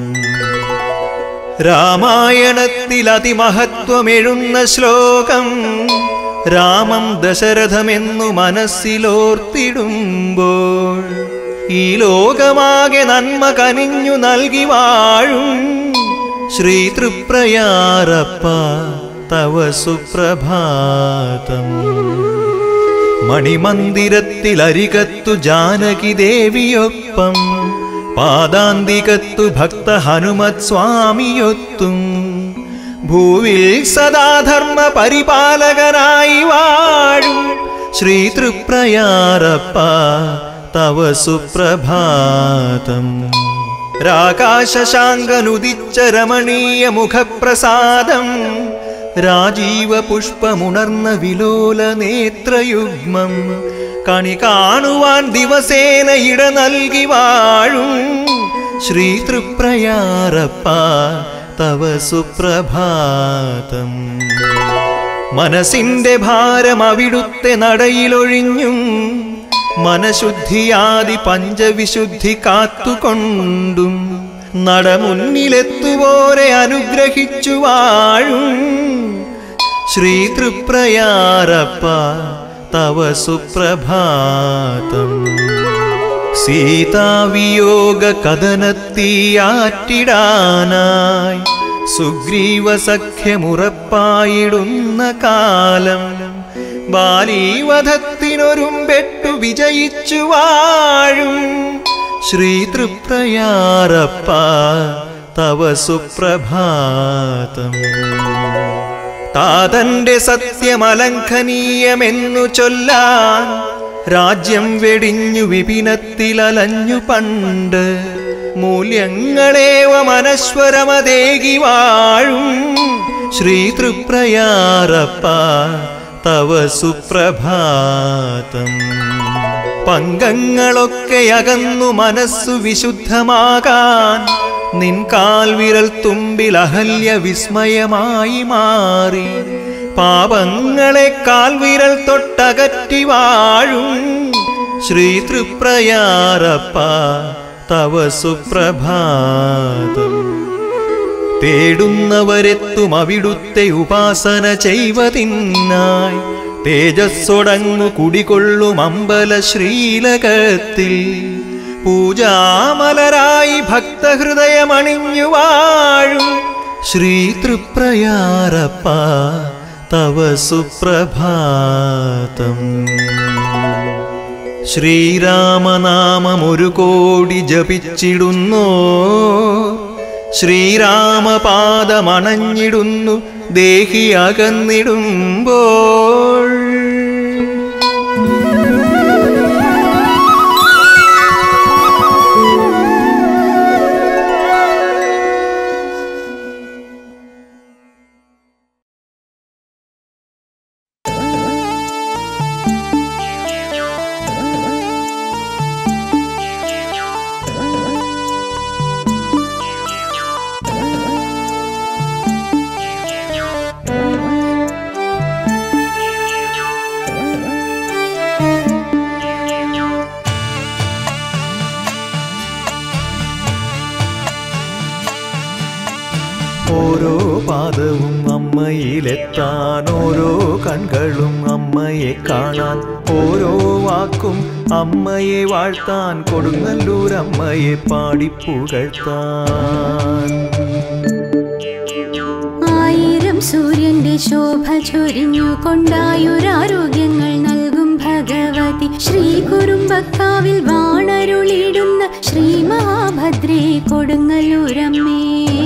രാമായണത്തിൽ അതിമഹത്വമെഴുന്ന ശ്ലോകം രാമം ദശരഥമെന്നു മനസ്സിലോർത്തിടുമ്പോൾ ഈ ലോകമാകെ നന്മ കനിഞ്ഞു നൽകി വാഴും ശ്രീ തൃപ്രയാറപ്പ തവ സുപ്രഭാതം മണിമന്ദിരത്തിൽ അരികത്തു ജാനകി ദേവിയൊപ്പം പാദാന്തികത്തു ഭക്ത ഹനുമത് സ്വാമിയൊത്തും ഭൂവിൽ സദാധർമ്മ പരിപാലകനായി വാഴും ശ്രീ തൃപ്രയാറപ്പ തവ സുപ്രഭാതം രാകാശശാങ്കനുദിച്ച രമണീയ മുഖപ്രസാദം രാജീവ പുഷ്പമുണർന്ന വിലോല നേത്രയുഗ്മം കണി കാണുവാൻ ദിവസേന ഇട നൽകി വാഴും ശ്രീ തൃപ്രയാറപ്പ തവ സുപ്രഭാതം മനസ്സിന്റെ ഭാരം അവിടുത്തെ നടയിലൊഴിഞ്ഞും മനശുദ്ധിയാദി പഞ്ചവിശുദ്ധി കാത്തുകൊണ്ടും നടമുന്നിലെത്തുവോരെ അനുഗ്രഹിച്ചു വാഴും ശ്രീ തൃപ്രയാറപ്പ തവ സുപ്രഭാതം സീതാവിയോഗ കഥനത്തീയാറ്റിടാനായി സുഗ്രീവ സഖ്യമുറപ്പായിടുന്ന കാലം ബാലീവധത്തിനൊരുമ്പെട്ടു വിജയിച്ചു വാഴും ശ്രീ തൃപ്രയാറപ്പ തവ സുപ്രഭാതം താതന്റെ സത്യമലംഘനീയമെന്നു ചൊല്ലാൻ രാജ്യം വെടിഞ്ഞു വിപിനത്തിലലഞ്ഞു പണ്ട് മൂല്യങ്ങളേവ മനശ്വരമതേകി വാഴും ശ്രീ തൃപ്രയാറപ്പ തവ സുപ്രഭാതം പങ്കങ്ങളൊക്കെ അകന്നു മനസ്സു വിശുദ്ധമാകാൻ നിൻ കാൽവിരൽ തുമ്പിൽ അഹല്യ വിസ്മയമായി മാറി പാപങ്ങളെ കാൽവിരൽ തൊട്ടകറ്റി വാഴും ശ്രീ തൃപ്രയാറപ്പ തവ സുപ്രഭാതം തേടുന്നവരെത്തും അവിടുത്തെ ഉപാസന ചെയ്വതിന്നായി തേജസ്സൊടങ്ങു കുടികൊള്ളും അമ്പല ശ്രീലകത്തിൽ പൂജാമലരായി ഭക്തഹൃദയമണിഞ്ഞു വാഴും ശ്രീ തൃപ്രയാറപ്പ തവ സുപ്രഭാതം ശ്രീരാമനാമമൊരു കോടി ജപിച്ചിടുന്നോ ശ്രീരാമപാദമണഞ്ഞിടുന്നു ദേഹി അകന്നിടുമ്പോൾ ഓരോ പാദവും അമ്മയിലെത്താൻ ഓരോ കൺകളും അമ്മയെ കാണാൻ ഓരോ വാക്കും അമ്മയെ വാഴ്ത്താൻ കൊടുങ്ങല്ലൂർ അമ്മയെ പാടിപ്പുകഴ്ത്താൻ ആയിരം സൂര്യന്റെ ശോഭ ചൊരിഞ്ഞു കൊണ്ടായൊരാരോഗ്യങ്ങൾ നൽകും ഭഗവതി ശ്രീ കുറുമ്പക്കാവിൽ വാണരുളിടുന്ന ശ്രീ മഹാഭദ്രേ കൊടുങ്ങല്ലൂരമ്മേ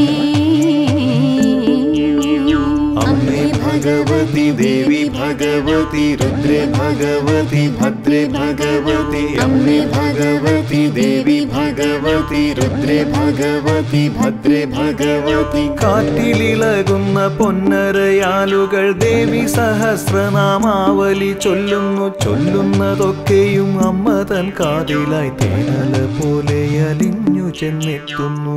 അമ്മേ ഭഗവതി ദേവി ഭഗവതി രുദ്രേ ഭഗവതി ഭദ്രേ ഭഗവതി അമ്മേ ഭഗവതി ദേവി ഭഗവതി രുദ്രേ ഭഗവതി ഭദ്രേ ഭഗവതി കാറ്റിലിളകുന്ന പൊന്നരയാലുകൾ ദേവി സഹസ്രനാമാവലി ചൊല്ലുന്നു ചൊല്ലുന്നതൊക്കെയും അമ്മ തൻ കാതിലായി തേനല പോലെ അലിഞ്ഞു ചെന്നെത്തുന്നു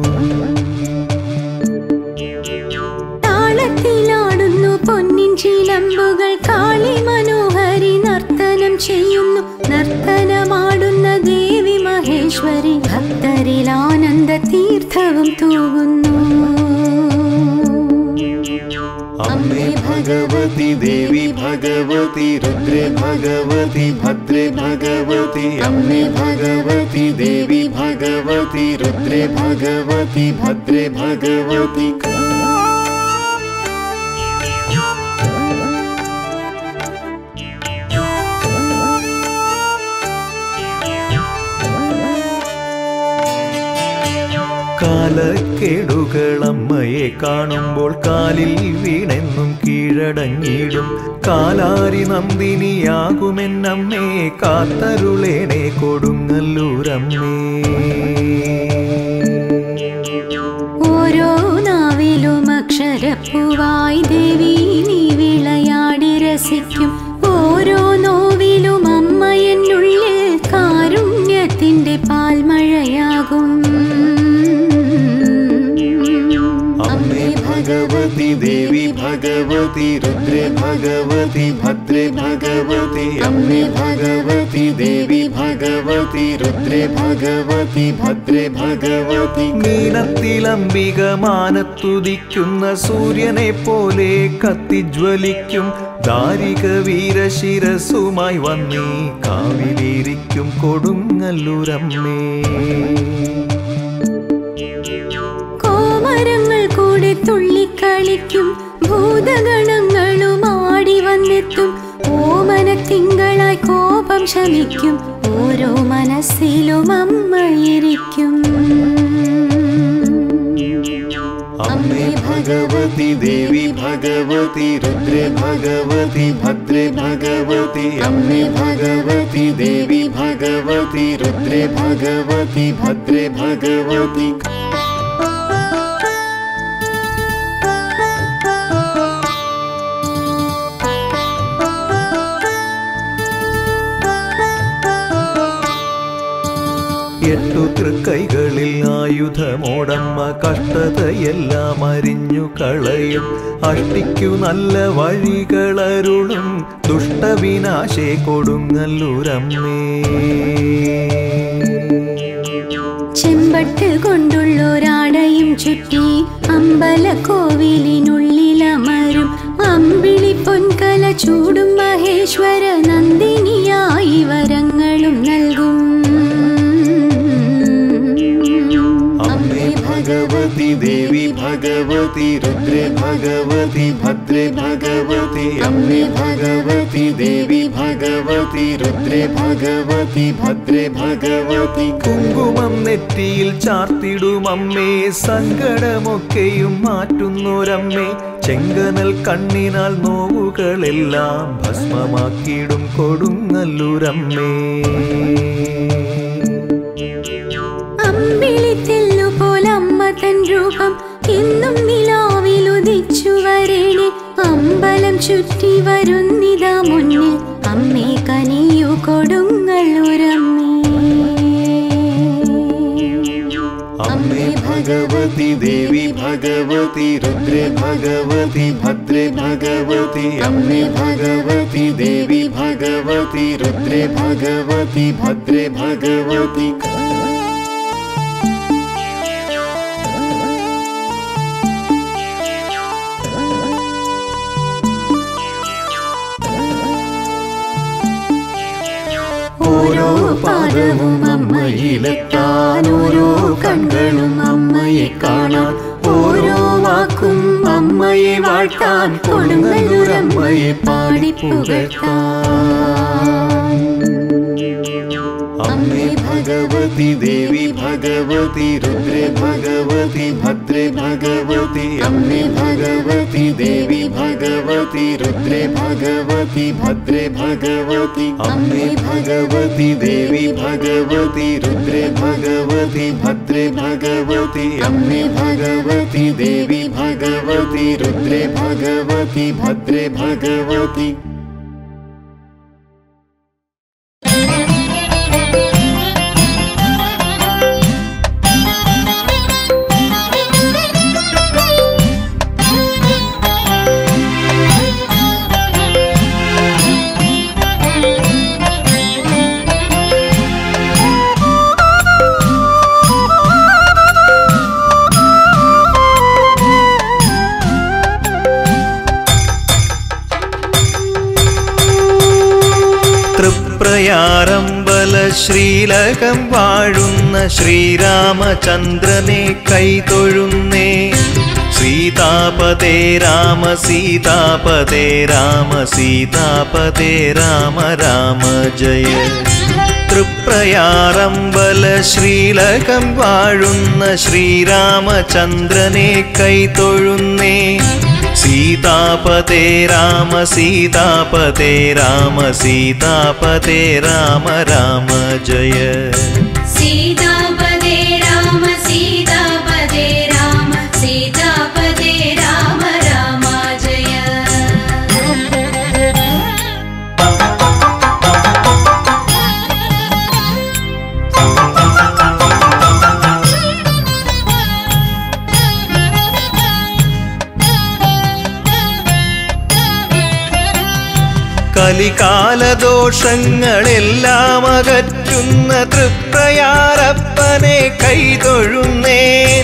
താളത്തിലാടുന്നു പൊന്നിൻ ചിലമ്പുകൾ കാളി മനോഹരി നർത്തനം ചെയ്യുന്നു നർത്തനമാടുന്ന ദേവി മഹേശ്വരി ഭക്തരിൽ ആനന്ദ തീർത്ഥവും തൂകുന്നു അമ്മേ ഭഗവതി ദേവി ഭഗവതി രുദ്രേ ഭഗവതി ഭദ്രേ ഭഗവതി അമ്മേ ഭഗവതി ദേവി ഭഗവതി രുദ്രേ ഭഗവതി ഭദ്രേ ഭഗവതി കാലക്കേടുകൾ അമ്മയെ കാണുമ്പോൾ കാലിൽ വീണെന്നും കീഴടങ്ങിയിടും കാലാരി നന്ദിനിയാകുമെന്നമ്മേ കാത്തരുളേനെ കൊടുങ്ങല്ലൂരമ്മേ ഓരോ നാവിലും അക്ഷരപ്പൂവായി ദേവി നീ വിളയാടി രസിക്കും ഓരോ നോവിലും അമ്മ എന്നുള്ളിൽ കാരുണ്യത്തിന്റെ പാൽമഴയാകും അമ്മേ ഭഗവതി ദേവി ഭഗവതി രുദ്രേ ഭഗവതി ഭദ്രേ ഭഗവതി അമ്മേ ഭഗവതി ദേവി ഭഗവതി രുദ്രേ ഭഗവതി ഭദ്രേ ഭഗവതി നീളത്തിലംബിക മാനത്തുദിക്കുന്ന സൂര്യനെ പോലെ കത്തിജ്വലിക്കും ദാരിക വീരശിരസുമായി വന്നീ കാവിലിരിക്കും കൊടുങ്ങല്ലൂരമ്മേ കോമരങ്ങൾ കൂടെ തുള്ളിക്കളിക്കും ഭൂതഗണങ്ങളും ആടി വന്നെത്തും ഓമന തിങ്കളായി കോപം ശമിക്കും ഓരോ മനസ്സിലും അമ്മയിരിക്കും അമ്മേ ഭഗവതി ദേവി ഭഗവതി രുദ്രേ ഭഗവതി ഭദ്രേ ഭഗവതി അമ്മേ ഭഗവതി ദേവി ഭഗവതി രുദ്രേ ഭഗവതി ഭദ്രേ ഭഗവതി എട്ടു തൃക്കൈകളിൽ ആയുധമോടമ്മ കഷ്ടതയെല്ലാം അരിഞ്ഞു കളയും അഷ്ടിക്കു നല്ല വഴികളരുളും ദുഷ്ടവിനാശേ കൊടുങ്ങല്ലൂരമ്മേ ചെമ്പട്ട് കൊണ്ടുള്ളൊരാടയും ചുറ്റി അമ്പലക്കോവിലിനുള്ളിലമരും അമ്പിളി പൊൻകല ചൂടും മഹേശ്വര നന്ദിനിയായി വരങ്ങളും നൽകും അമ്മേ ഭഗവതി ദേവി ഭഗവതി രുദ്രേ ഭഗവതി ഭദ്രേ ഭഗവതി അമ്മേ ഭഗവതി ദേവി ഭഗവതി രുദ്രേ ഭഗവതി ഭദ്രേ ഭഗവതി കുങ്കുമം നെറ്റിയിൽ ചാർത്തിടും അമ്മേ സങ്കടമൊക്കെയും മാറ്റുന്നൊരമ്മേ ചെങ്കനൽ കണ്ണിനാൽ നോവുകളെല്ലാം ഭസ്മമാക്കിയിടും കൊടുങ്ങല്ലൂരമ്മേ അമ്പിളിത്തെല്ലു പോലമ്മ തൻ രൂപം ഇന്നും നിലാവിലുദിച്ചു വരേണേ അമ്പലം ചുറ്റി വരുന്നിതാ മുന്നിൽ അമ്മേ കനിയു കൊടുങ്ങല്ലൂരമ്മേ അമ്മേ ഭഗവതി ദേവി ഭഗവതി രുദ്രേ ഭഗവതി ഭദ്രേ ഭഗവതി അമ്മേ ഭഗവതി ദേവി ഭഗവതി രുദ്രേ ഭഗവതി ഭദ്രേ ഭഗവതി ഓരോ പാദവും അമ്മയിലെത്താൻ ഓരോ കണ്ണുകളും അമ്മയെ കാണാൻ ഓരോ വാക്കും അമ്മയെ വാഴ്ത്താൻ കൊടുങ്ങല്ലൂരമ്മയെ പാടി പുകഴ്ത്താൻ അമ്മേ ഭഗവതി ദേവി ഭഗവതി രുദ്രേ ഭഗവതി ഭദ്രേ ഭഗവതി അമ്മേ ഭഗവതി ദേവി ഭഗവതി രുദ്രേ ഭഗവതി ഭദ്രേ ഭഗവതി അമ്മേ ഭഗവതി ദേവി ഭഗവതി രുദ്രേ ഭഗവതി ഭദ്രേ ഭഗവതി അമ്മേ ഭഗവതി ദേവി ഭഗവതി രുദ്രേ ഭഗവതി ഭദ്രേ ഭഗവതി തൃപ്രയാരമ്പല ശ്രീലകം വാഴുന്ന ശ്രീരാമചന്ദ്രനെ കൈതൊഴുന്നേ സീതാപതേ രാമ സീതാപതേ രാമ സീതാപതേ രാമ രാമ ജയ തൃപ്രയാറമ്പല ശ്രീലകം വാഴുന്ന ശ്രീരാമചന്ദ്രനെ കൈതൊഴുന്നേ സീതാപതേ രാമ സീതാപതേ രാമ സീതാപതേ രാമ രാമ ജയ सीतापदे राम सीतापदे राम सीतापदे राम राम जय കലികാലദോഷങ്ങളെല്ലാം അകറ്റുന്ന തൃപ്രയാരപ്പനെ കൈതൊഴുന്നേൻ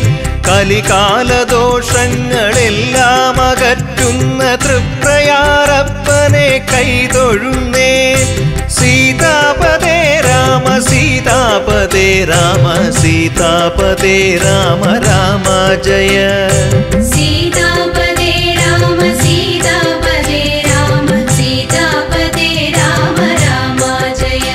കലികാലദോഷങ്ങളെല്ലാം അകറ്റുന്ന തൃപ്രയാരപ്പനെ കൈതൊഴുന്നേൻ സീതാപതേ രാമ സീതാപതേ രാമ സീതാപതേ രാമ രാമ ജയ सीतापदे राम सीतापदे राम सीतापदे राम राम जय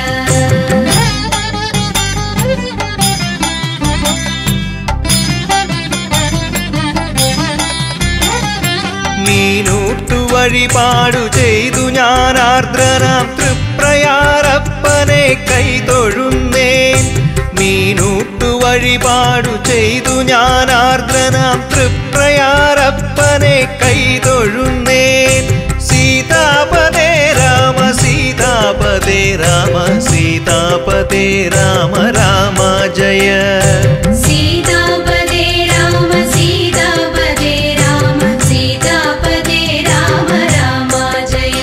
മീനൂട്ടു വഴിപാടു ചെയ്തു ഞാൻ ആർദ്രനാം തൃപ്രയാരപ്പനെ കൈതൊഴുന്നേൻ മീനൂട്ടു വഴിപാടു ചെയ്തു ഞാൻ ആർദ്രനാം തൃപ്രയാരപ്പനെ കൈതൊഴുന്നേൻ സീതാപതേ രാമ സീതാപതേ രാമ സീതാപതേ രാമ രാമ ജയ सीतापदे राम सीतापदे राम सीतापदे राम राम जय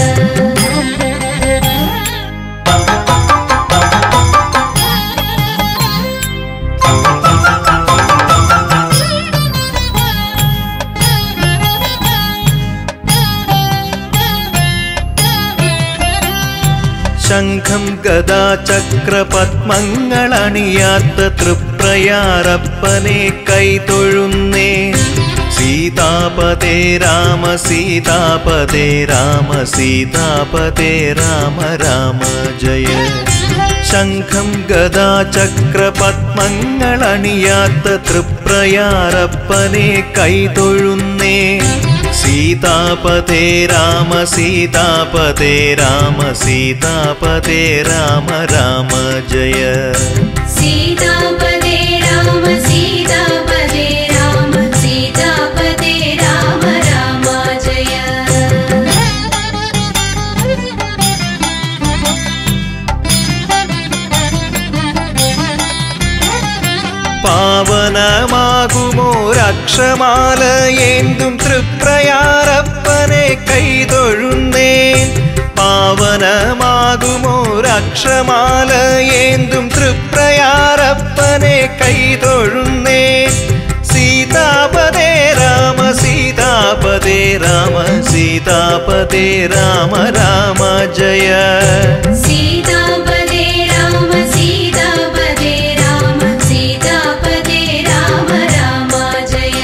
ശംഖം ഗദാ ചക്രപത്മങ്ങളണിയാത്ത തൃപ്രയാറപ്പനെ കൈതൊഴുന്നേ സീതാപതേ രാമ സീതാപതേ രാമ സീതാപതേ രാമ രാമ ജയ ശംഖം ഗദാ ചക്രപത്മങ്ങളണിയാത്ത തൃപ്രയാറപ്പനെ കൈതൊഴുന്നേ സീതാപതേ രാമ സീതാപതേ രാമ സീതാപതേ രാമ രാമ ജയ सीतापदे राम सीतापदे राम सीतापदे राम राम जय പാവനമാകുമോരക്ഷമാല ഏന്തും തൃപ്രയാറപ്പനെ കൈതൊഴുന്നേൻ പാവനമാകുമോരക്ഷമാല ഏന്തും തൃപ്രയാറപ്പനെ കൈതൊഴുന്നേൻ സീതാപതേ രാമ സീതാപതേ രാമ സീതാപതേ രാമ രാമ ജയ सीतापदे राम सीतापदे राम सीतापदे राम राम जय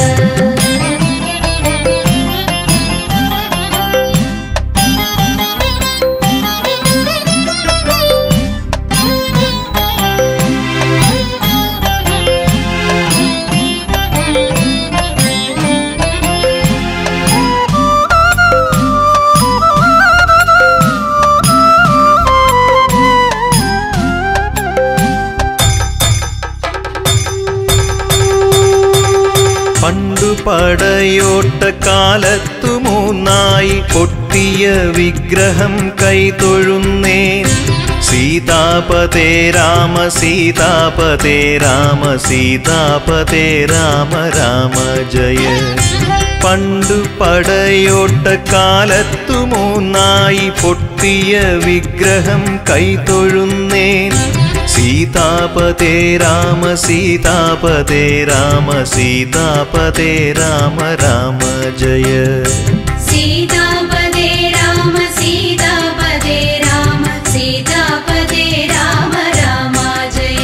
പണ്ടു പടയോട്ട കാലത്തു മൂന്നായി പൊട്ടിയ വിഗ്രഹം കൈതൊഴുന്നേ സീതാപതേ രാമ സീതാപതേ രാമ സീതാപതേ രാമ രാമ ജയ പണ്ടു പടയോട്ട കാലത്തു മൂന്നായി പൊട്ടിയ വിഗ്രഹം കൈതൊഴുന്നേൻ സീതാപതേ രാമ സീതാപതേ രാമ സീതാപതേ രാമ രാമ ജയ सीतापदे राम सीतापदे राम सीतापदे राम राम जय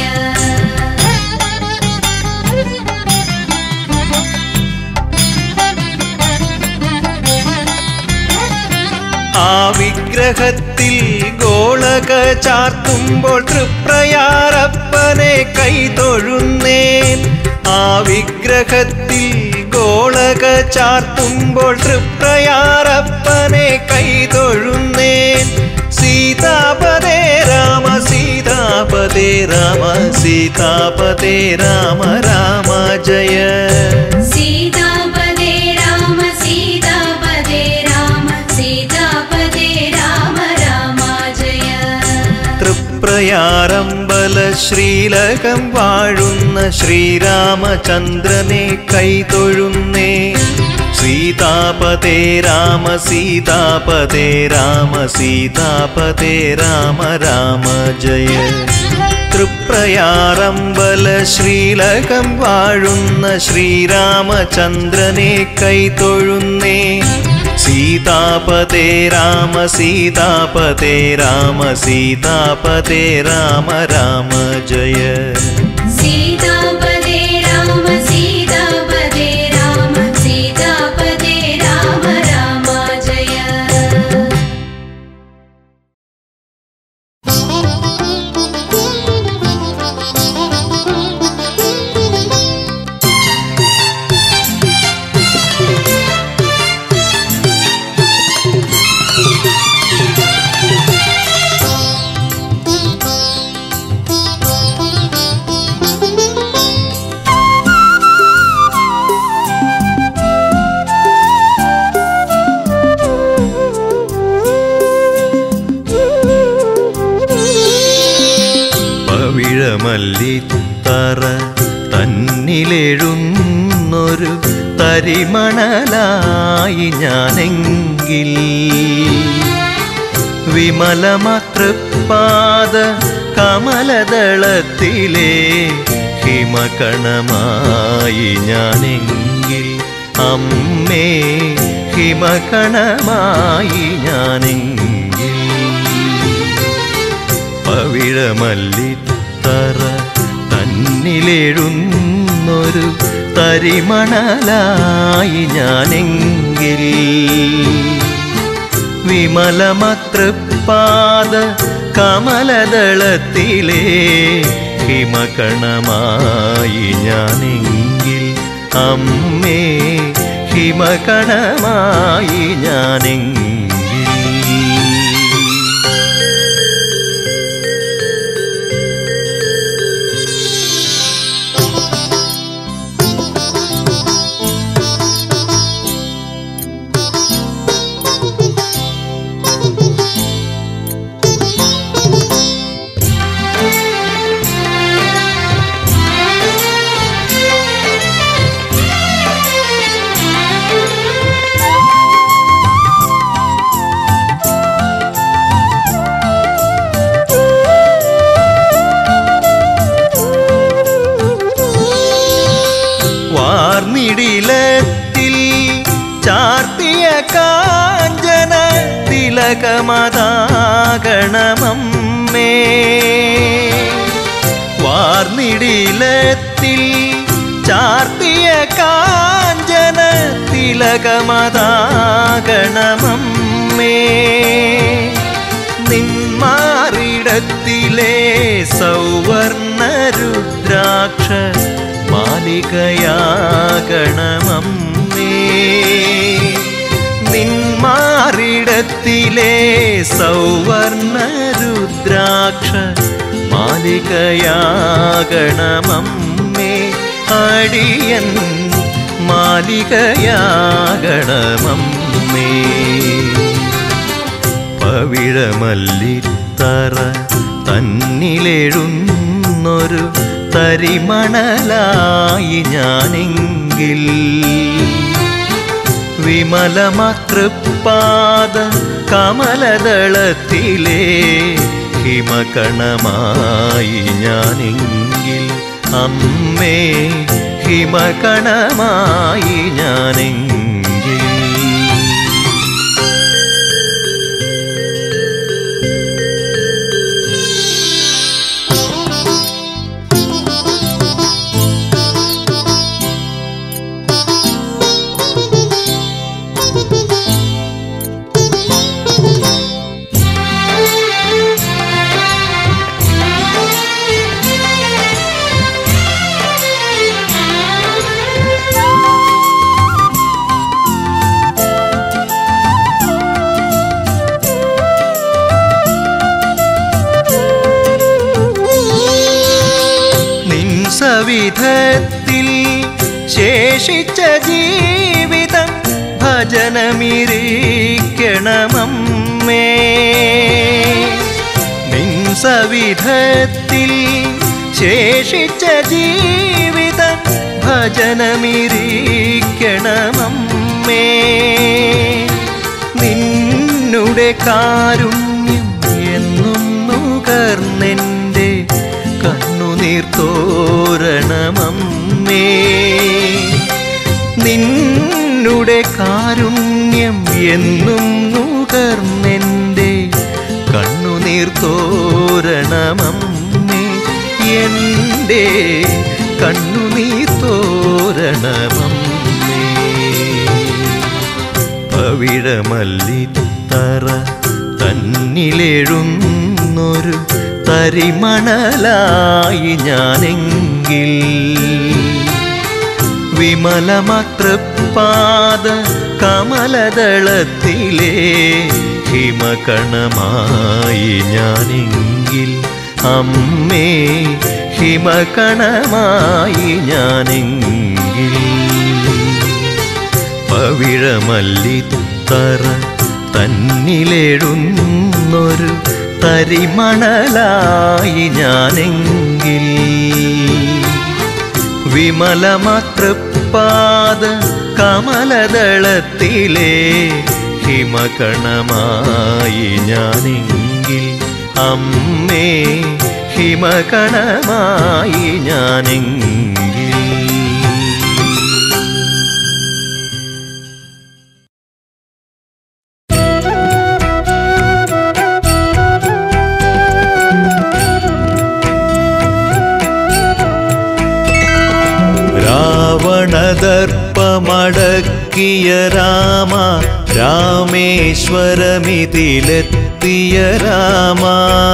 ആ വിഗ്രഹത്തിൽ ഗോളക ചാർത്തുമ്പോൾ തൃപ്രയാറപ്പനെ കൈതൊഴുന്നേൻ ആ വിഗ്രഹത്തിൽ ഗോളക ചാർത്തുമ്പോൾ തൃപ്രയാറപ്പനെ കൈതൊഴുന്നേൻ സീതാപതേ രാമ സീതാപതേ രാമ സീതാപതേ രാമ രാമ ജയ सीतापदे राम सीतापदे राम सीतापदे राम राम जय തൃപ്രയാറമ്പല ശ്രീലകം വാഴുന്ന ശ്രീരാമചന്ദ്രനെ കൈതൊഴുന്നേ സീതാപതേ രാമ സീതാപതേ രാമ സീതാപതേ രാമ രാമ ജയ തൃപ്രയാറമ്പല ശ്രീലകം വാഴുന്ന ശ്രീരാമചന്ദ്രനെ കൈതൊഴുന്നേ സീതാപതേ രാമ സീതാപതേ രാമ സീതാപതേ രാമ രാമ ജയ सीतापदे राम सीतापदे राम सीतापदे राम राम जय തന്നിലെഴുന്നൊരു തരിമണലായി ഞാനെങ്കിൽ വിമലമാതൃപാദ കമലദളത്തിലെ ഹിമകണമായി ഞാനെങ്കിൽ അമ്മേ ഹിമകണമായി ഞാനെങ്കിൽ പവിഴമല്ലിത്തറ തന്നിലെഴുന്നൊരു തരിമണലായി ഞാനെങ്കിൽ വിമലമതൃപാദ കമലദളത്തിലെ ഹിമകണമായി ഞാനെങ്കിൽ അമ്മേ ഹിമകണമായി ഞാനെങ്കിൽ വാർനിടിലത്തിൽ ചാർത്തിയ കാഞ്ചന തിലകമതാകണമമ്മേ വാർനിടിലത്തിൽ ചാർത്തിയ കാഞ്ചന തിലകമതാകണമമ്മേ നിന്മാറിടത്തിലെ സൗവർണ രുദ്രാക്ഷ മാലികയാകണമമ്മേ നിന്മാറിടത്തിലെ സൗവർണ രുദ്രാക്ഷ മാലികയാകണമമ്മേ അടിയൻ മാലികയാകണമമ്മേ പവിഴമല്ലിത്തറ തന്നിലെഴുന്നൊരു തരിമണലായി ഞാനെങ്കിൽ വിമലമാതൃപാദ കമലദളത്തിലെ ഹിമകണമായി ഞാനെങ്കിൽ അമ്മേ ഹിമകണമായി ഞാനെങ്കിൽ നിൻ സവിധത്തിൽ ശേഷിച്ച ജീവിതം ഭജനമിരിക്കണമമ്മേ നിൻ സവിധത്തിൽ ശേഷിച്ച ജീവിതം ഭജനമിരിക്കണമമ്മേ നിന്നുടെ കാരുണ്യം എന്നും നുകർന്നെൻ്റെ കണ്ണുനീർ തോരണമമ്മേ നിന്നുടെ കാരുണ്യം എന്നും നുകർന്നെൻ്റെ കണ്ണുനീർ തോരണമമ്മേ എൻ്റെ കണ്ണുനീർ തോരണമമ്മേ പവിഴമല്ലിത്തറ തന്നിലെഴുന്നൊരു തരിമണലായി ഞാനെങ്കിൽ വിമലമാതൃപാദ കമലദളത്തിലെ ഹിമകണമായി ഞാനെങ്കിൽ അമ്മേ ഹിമകണമായി ഞാനെങ്കിൽ പവിഴമല്ലിത്തറ തന്നിലെഴുന്നൊരു തരിമണലായി ഞാനെങ്കിൽ വിമലമാതൃപ്പാദ കമലദളത്തിലെ ഹിമകണമായി ഞാനെങ്കിൽ അമ്മേ ഹിമകണമായി ഞാനെങ്കിൽ രാവണദർപ്പമടക്കിയ രാമ രാമേശ്വരമിതിലെത്തിയ രാമ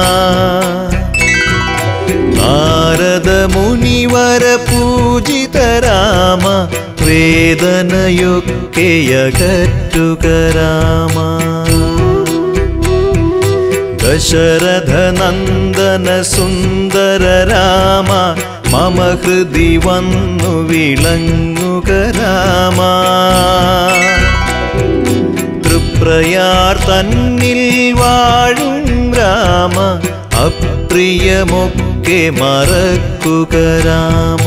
നാരദ മുനിവര പൂജിത രാമ വേദനയൊക്കെയകറ്റുക രാമ ദശരഥ നന്ദന സുന്ദര രാമ മമ ഹൃദി വന്നു വിളങ്ങുക രാമ തൃപ്രയാർ തന്നിൽ വാഴും രാമ അപ്രിയമൊക്കെ മറക്കുക രാമ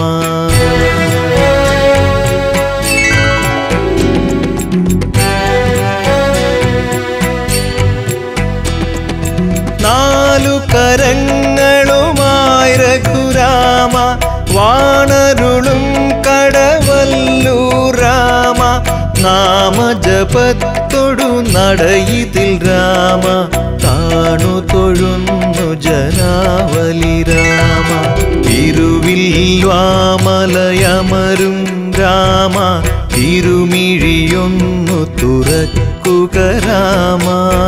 നാലു കരങ്ങളുമായി രഘുരാമ വാണരുളും കടവല്ലൂർ രാമ നാമജപത്തൊടു നടയിതിൽ രാമ താണു തൊഴുന്നു ജനാവലി രാമ തിരുവിൽവാമലയമരും രാമ തിരുമിഴിയൊന്നു തുറക്കുക രാമ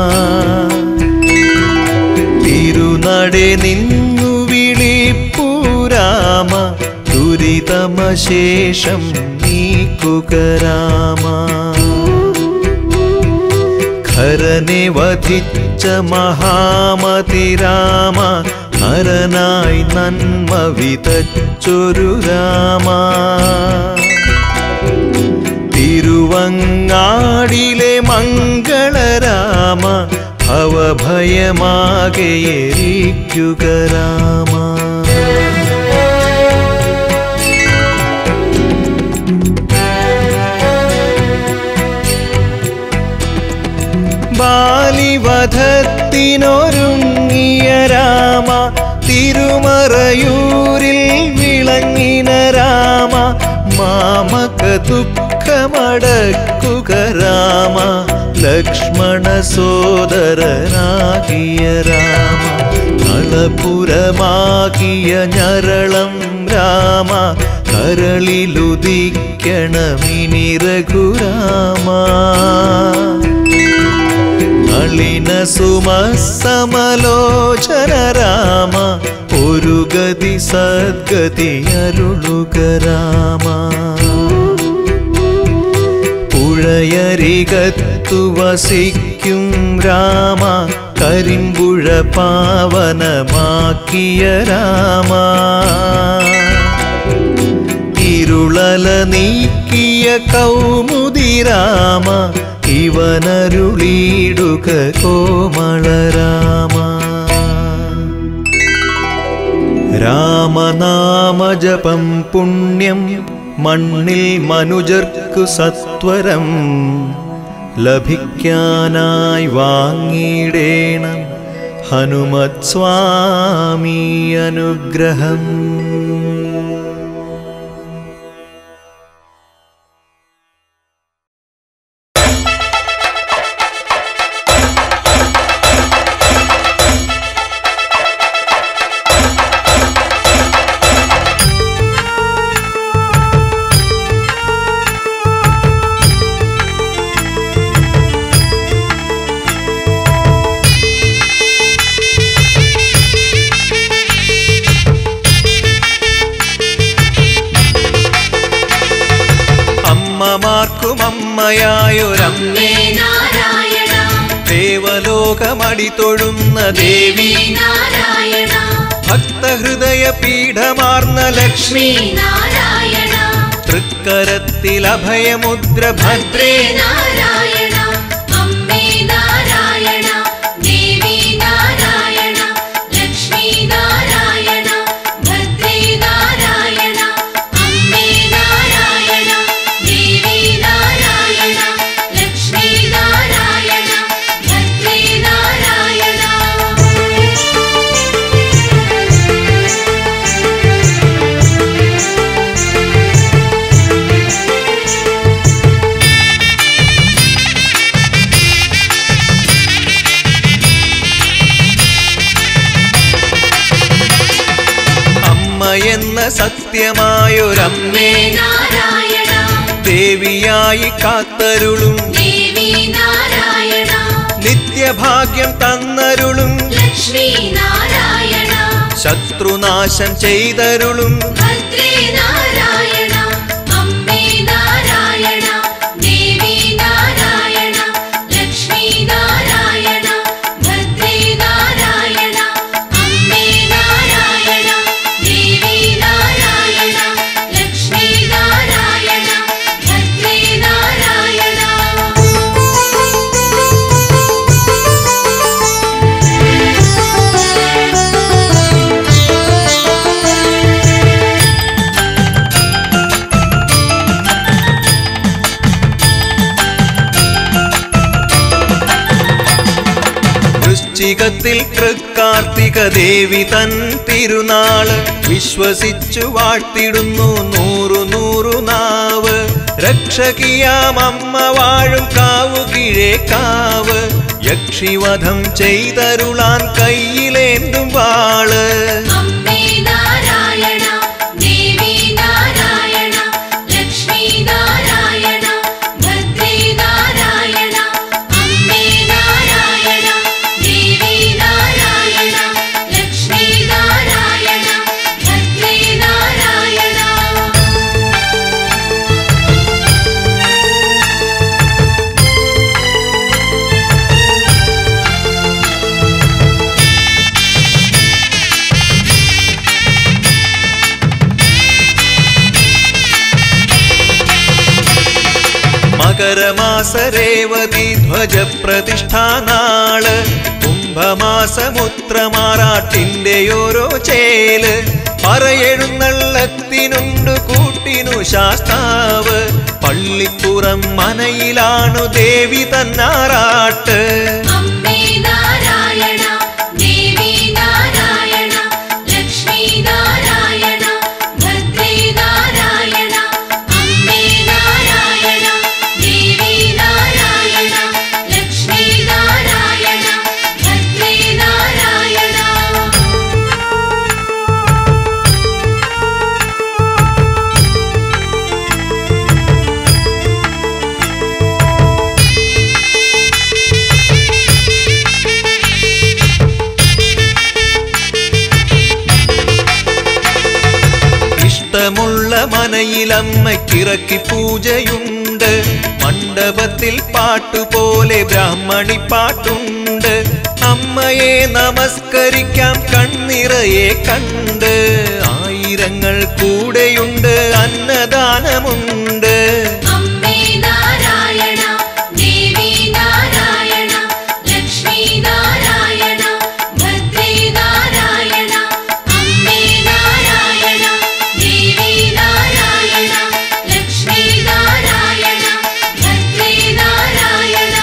തിരുനടെ നിന്നു വിളിപ്പൂരാമ ദുരിതമശേഷം നീക്കുക രാമ ഖരനെ വധിച്ച മഹാമതി രാമ ഹരനായി നന്മ വിതച്ചൊരു രാമ തിരുവങ്ങാടിലെ മംഗളരാമ ഭവഭയമാകെ എരിക്കുക രാമ ബാലിവധത്തിനൊരുങ്ങിയ രാമ തിരുമറയൂരിൽ വിളങ്ങിന രാമ മാമക ദുഃഖമടക്കുക രാമ ലക്ഷ്മണ സോദരനാകിയ രാമ നളപുരമാകിയ ഞരളം രാമ കരളിലുദിക്കണമിനി രഘുരാമ നളിന സുമസമലോചന രാമ ഒരു ഗതി സദ്ഗതി അരുളുക രാമ പുഴയരികത്തു വസിക്കും രാമ കരിമ്പുഴ പാവനമാക്കിയ രാമ ഇരുളല നീക്കിയ കൗമുദി രാമ ഇവനരുളിയിടുക കോമളരാമ രാമനാമജപം പുണ്യം മണ്ണിൽ മനുജർക്കു സത്വരം ലഭിക്കാനായി വാങ്ങിയിടേണം ഹനുമത് സ്വാമി അനുഗ്രഹം അമ്മമാർക്കും അമ്മയായൊരമ്മ അമ്മേ നാരായണ ദേവലോകമടി തൊഴുന്ന ദേവി നാരായണ ഭക്തഹൃദയ പീഠമാർന്ന ലക്ഷ്മി ലക്ഷ്മീ നാരായണ തൃക്കരത്തിൽ അഭയമുദ്ര ഭദ്രേ നാരായണ അമ്മേ നാരായണ ദേവി നാരായണ ലക്ഷ്മീ നാരായണ ഭദ്രേ നാരായണ അമ്മ സത്യമായൊരമ്മേ നാരായണ ദേവിയായി കാത്തരുളും ദേവി നാരായണ നിത്യഭാഗ്യം തന്നരുളും ലക്ഷ്മി നാരായണ ശത്രുനാശം ചെയ്തരുളും ഭദ്രേ നാരായണ അമ്മേ നാരായണ ദേവി നാരായണ ലക്ഷ്മി നാരായണ ഭദ്രേ നാരായണ അമ്മേ നാരായണ ദേവി നാരായണ ലക്ഷ്മി നാരായണ ഭദ്രേ നാരായണ വൃശ്ചികത്തിൽ തൃക്കാർത്തിക ദേവി തൻ തിരുനാള് വിശ്വസിച്ചു വാഴ്ത്തിടുന്നു നൂറു നൂറു നാവ് രക്ഷകിയാം അമ്മ വാഴും കാവു കിഴേ കാവ് യക്ഷിവധം ചെയ്തരുളാൻ കയ്യിലേന്തും വാള് അമ്മേ നാരായണ ദേവി നാരായണ ലക്ഷ്മി നാരായണ ഭദ്രേ നാരായണ അമ്മേ നാരായണ ദേവി നാരായണ ലക്ഷ്മി നാരായണ ഭദ്രേ നാരായണ മകരമാസ രേവതി ധ്വജ പ്രതിഷ്ഠാനാള് കുംഭമാസമുത്രമാറാട്ടിന്റെ ഓരോ ചേല് പറയെഴുന്നള്ളത്തിനുണ്ട് കൂട്ടിനു ശാസ്താവ് പള്ളിപ്പുറം മനയിലാണു ദേവി തന്നാറാട്ട് അമ്മേ നാരായണ ദേവി നാരായണ ലക്ഷ്മി നാരായണ ഭദ്രേ നാരായണ അമ്മേ നാരായണ ദേവി നാരായണ ലക്ഷ്മി നാരായണ ഭദ്രേ നാരായണ ഇഷ്ടമുള്ള മനയിലമ്മയ്ക്കിറക്കി പൂജയുണ്ട് മണ്ഡപത്തിൽ പാട്ടുപോലെ ബ്രാഹ്മണി പാട്ടുണ്ട് അമ്മയെ നമസ്കരിക്കാം കണ്ണിറയെ കണ്ട് ആയിരങ്ങൾ കൂടെയുണ്ട് അന്നദാനമുണ്ട് അമ്മേ നാരായണ ദേവി നാരായണ ലക്ഷ്മി നാരായണ ഭദ്രേ നാരായണ അമ്മേ നാരായണ ദേവി നാരായണ ലക്ഷ്മി നാരായണ ഭദ്രേ നാരായണ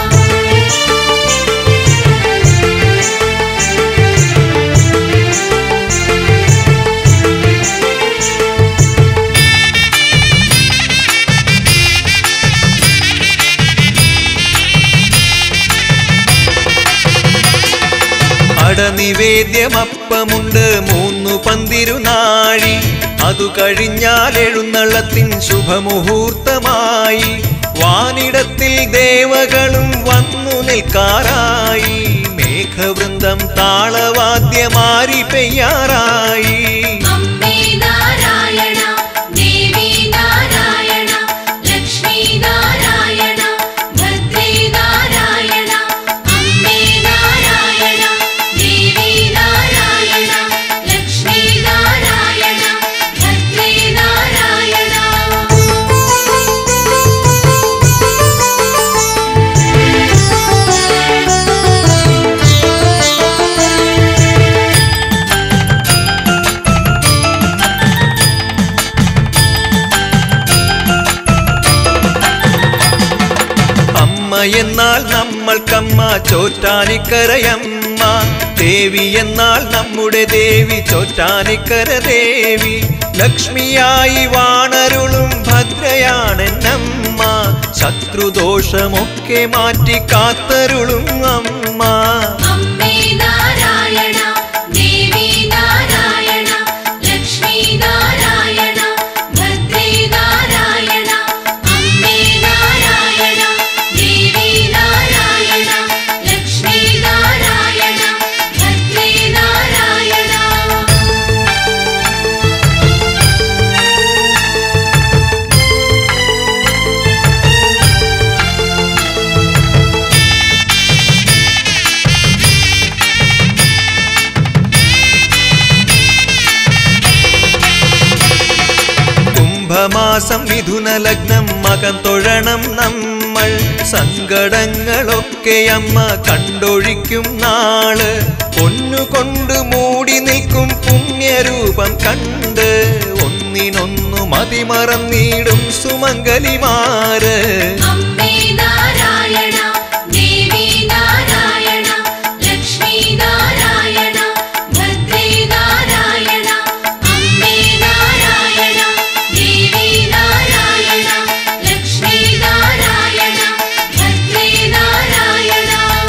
അടനിവേദ്യമപ്പമുണ്ട് മൂന്നു പന്തിരുനാഴി അതു കഴിഞ്ഞാൽ എഴുന്നള്ളത്തിൻ ശുഭമുഹൂർത്തമായി വാനിടത്തിൽ ദേവകളും വന്നു നിൽക്കാറായി മേഘവൃന്ദം താളവാദ്യമാരി പെയ്യാറായി അമ്മേ നാരായണ ദേവി നാരായണ ലക്ഷ്മി നാരായണ ഭദ്രേ നാരായണ അമ്മേ നാരായണ ദേവി നാരായണ ലക്ഷ്മി നാരായണ ഭദ്രേ നാരായണ അമ്മ എന്നാൽ നമ്മൾക്കമ്മ ചോറ്റാനിക്കരയമ്മ ദേവി എന്നാൽ നമ്മുടെ ദേവി ചോറ്റാനിക്കര ദേവി ലക്ഷ്മിയായി വാണരുളും ഭദ്രയാണെന്നമ്മ ശത്രുദോഷമൊക്കെ മാറ്റി കാത്തരുളും അമ്മ അമ്മേ നാരായണ ദേവി നാരായണ ലക്ഷ്മി നാരായണ തുലാമാസം മിഥുന ലഗ്നം മകം തൊഴണം നമ്മൾ സങ്കടങ്ങളൊക്കെ അമ്മ കണ്ടൊഴിക്കും നാള് പൊന്നുകൊണ്ട് മൂടി നിൽക്കും പുണ്യരൂപം കണ്ട് ഒന്നിനൊന്നു മതിമറന്നിടും സുമംഗലിമാര് അമ്മേ നാരായണ ദേവി നാരായണ ലക്ഷ്മി നാരായണ ഭദ്രേ നാരായണ അമ്മേ നാരായണ ദേവി നാരായണ ലക്ഷ്മി നാരായണ ഭദ്രേ നാരായണ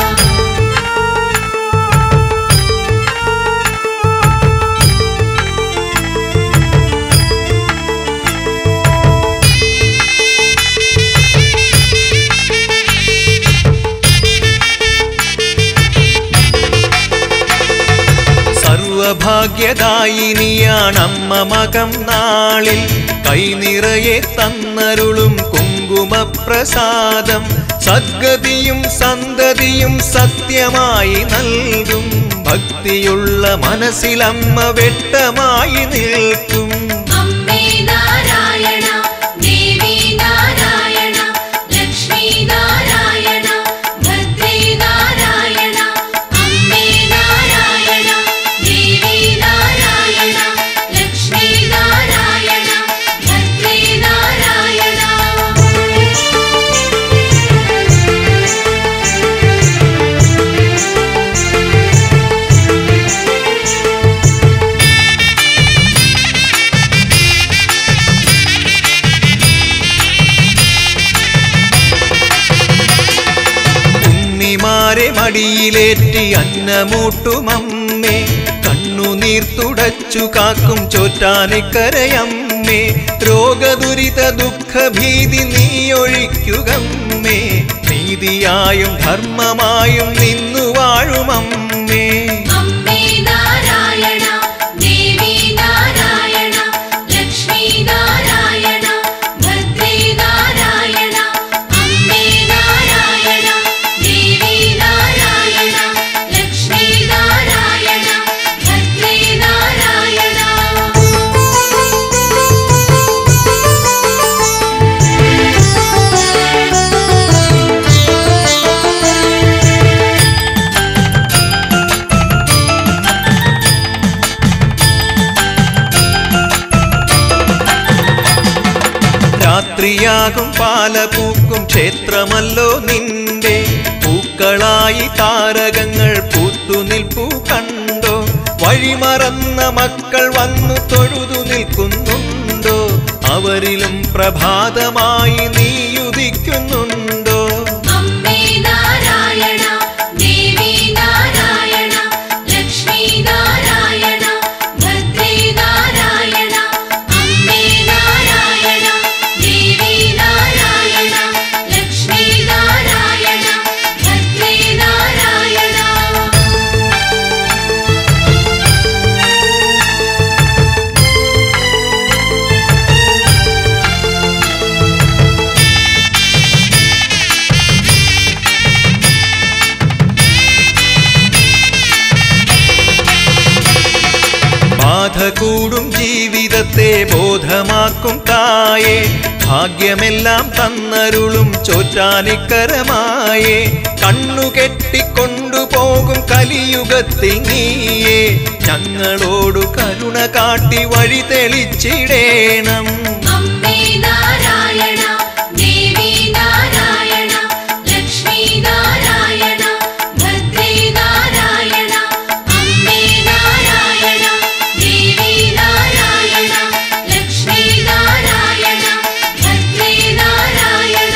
സർവഭാഗ്യദായിനിയാണമ്മ മകം നാളിൽ കൈനിറയെ തന്നരുളും കുങ്കുമപ്രസാദം സദ്ഗതിയും സന്തതിയും സത്യമായി നൽകും ഭക്തിയുള്ള മനസ്സിലമ്മ വെട്ടമായി നിൽക്കും അമ്മേ നാരായണ ദേവി നാരായണ ലക്ഷ്മി നാരായണ ഭദ്രേ നാരായണ അമ്മേ നാരായണ ദേവി നാരായണ ലക്ഷ്മി നാരായണ ഭദ്രേ നാരായണ ഉണ്ണിമാരെ മടിയിലേറ്റി അന്നമൂട്ടുമമ്മേ കണ്ണുനീർ തുടച്ചു കാക്കും ചോറ്റാനിക്കരയമ്മേ രോഗദുരിത ദുഃഖഭീതി നീയൊഴിക്കുകമ്മേ നീതിയായും ധർമ്മമായും നിന്നു വാഴുമമ്മേ അമ്മേ നാരായണ ദേവി നാരായണ ലക്ഷ്മി നാരായണ ഭദ്രേ നാരായണ അമ്മേ നാരായണ ദേവി നാരായണ ലക്ഷ്മി നാരായണ ഭദ്രേ നാരായണ രാത്രിയാകും പാലപൂക്കും ക്ഷേത്രമല്ലോ നിന്റെ പൂക്കളായി താരകങ്ങൾ പൂത്തുനിൽപ്പൂ കണ്ടോ വഴിമറന്ന മക്കൾ വന്നു തൊഴുതു നിൽക്കുന്നുണ്ടോ അവരിലും പ്രഭാതമായി നീയുദിക്കുന്നുണ്ടോ അമ്മേ നാരായണ ദേവി നാരായണ ലക്ഷ്മി നാരായണ ഭദ്രേ നാരായണ അമ്മേ നാരായണ ദേവി നാരായണ ലക്ഷ്മി നാരായണ ഭദ്രേ നാരായണ ബാധ കൂടും ജീവിതത്തെ ബോധമാക്കും തായേ ഭാഗ്യമെല്ലാം തന്നരുളും ചോറ്റാനിക്കരമായേ കണ്ണു കെട്ടിക്കൊണ്ടുപോകും കലിയുഗത്തിൽ നീയേ ഞങ്ങളോടു കരുണ കാട്ടി വഴി തെളിച്ചിടേണം അമ്മേ നാരായണ ദേവി നാരായണ ലക്ഷ്മി നാരായണ ഭദ്രേ നാരായണ അമ്മേ നാരായണ ദേവി നാരായണ ലക്ഷ്മി നാരായണ ഭദ്രേ നാരായണ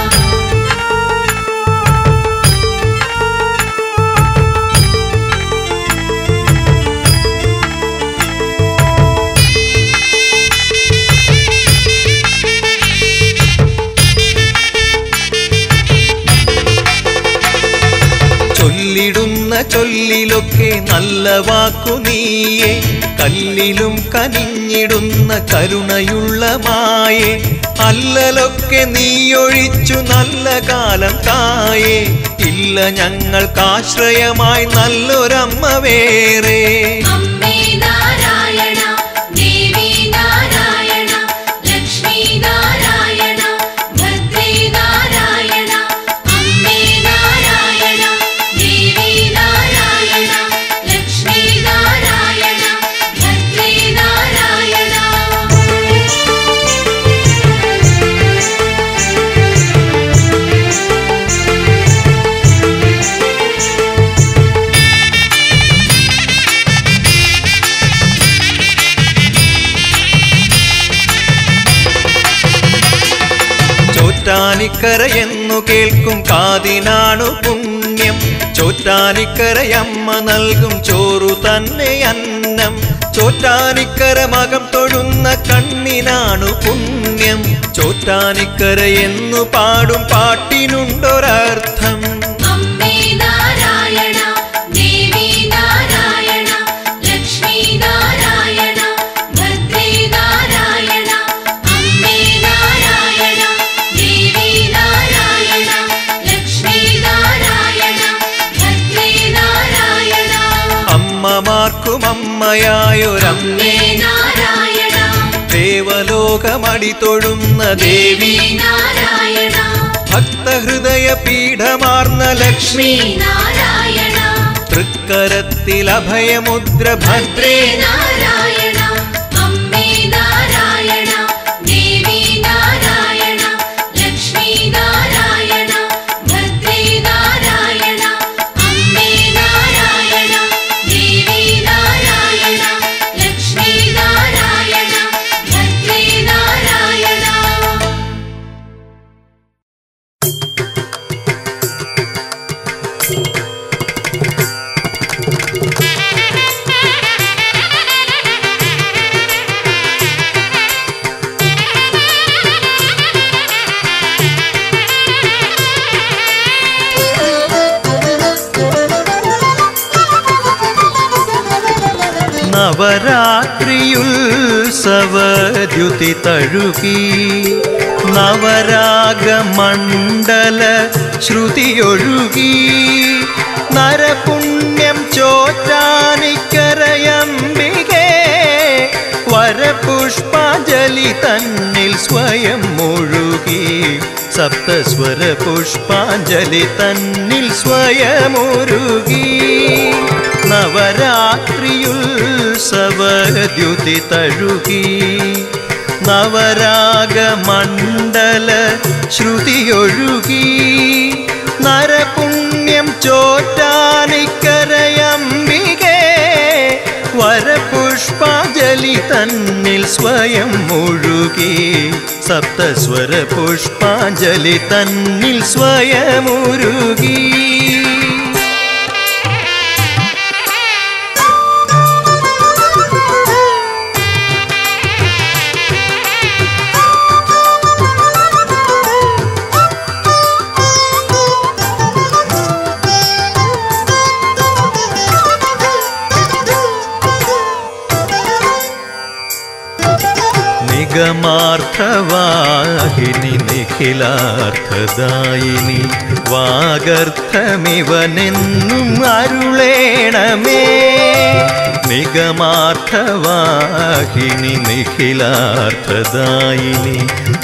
ചൊല്ലിടുന്ന ചൊല്ലിലൊക്കെ നല്ല വാക്കു നീയേ കല്ലിലും കനിഞ്ഞിടുന്ന കരുണയുള്ള മായേ അല്ലലൊക്കെ നീയൊഴിച്ചു നല്ല കാലം തായേ ഇല്ല ഞങ്ങൾക്കാശ്രയമായി നല്ലൊരമ്മ വേറെ അമ്മേ നാരായണ ദേവി നാരായണ ലക്ഷ്മി ചോറ്റാനിക്കര എന്നു കേൾക്കും കാതിനാണു പുണ്യം ചോറ്റാനിക്കരയമ്മ നൽകും ചോറു തന്നെ അന്നം ചോറ്റാനിക്കര മകം തൊഴുന്ന കണ്ണിനാണു പുണ്യം ചോറ്റാനിക്കര എന്നു പാടും പാട്ടിനുണ്ടൊരർത്ഥം അമ്മേ നാരായണ ദേവി നാരായണ ലക്ഷ്മി നാരായണ ഭദ്രേ നാരായണ അമ്മേ നാരായണ ദേവി നാരായണ ലക്ഷ്മി നാരായണ ഭദ്രേ നാരായണ അമ്മമാർക്കും അമ്മയായൊരമ്മ അമ്മേ നാരായണ ദേവലോകമടി തൊഴുന്ന ദേവി ദേവി നാരായണ ഭക്തഹൃദയ പീഠമാർന്ന ലക്ഷ്മി ലക്ഷ്മി നാരായണ തൃക്കരത്തിൽ അഭയമുദ്ര ഭദ്രേ ഭദ്രേ നാരായണ അമ്മേ നാരായണ ദേവി നാരായണ ലക്ഷ്മി നാരായണ ഭദ്രേ നാരായണ അമ്മേ നാരായണ ദേവി നാരായണ ലക്ഷ്മി നാരായണ ഭദ്രേ നാരായണ നവരാത്രിയുത്സവദ്യുതി തഴുകി നവരാഗമണ്ഡല ശ്രുതിയൊഴുകി നരപുണ്യം ചോറ്റാനിക്കരയംബികേ വരപുഷ്പാഞ്ജലി തന്നിൽ സ്വയം മുഴുകി സപ്തസ്വര പുഷ്പാഞ്ജലി തന്നിൽ സ്വയമൊരുകി നവരാത്രിയുത്സവദ്യുതി തഴുകി നവരാഗമണ്ഡല ശ്രുതിയൊഴുകി നരപുണ്യം ചോറ്റാനിക്കരയംബികേ വരപുഷ്പാഞ്ജലി തന്നിൽ സ്വയം മുഴുകി സപ്തസ്വര പുഷ്പാഞ്ജലി തന്നിൽ സ്വയമുരുകി നിഗമാർത്ഥവാഹിനി നിഖിലാർത്ഥദായിനി വാഗർത്ഥമിവനെന്നും അരുളേണമേ നിഗമാർത്ഥവാഹിനി നിഖിലാർത്ഥദായിനി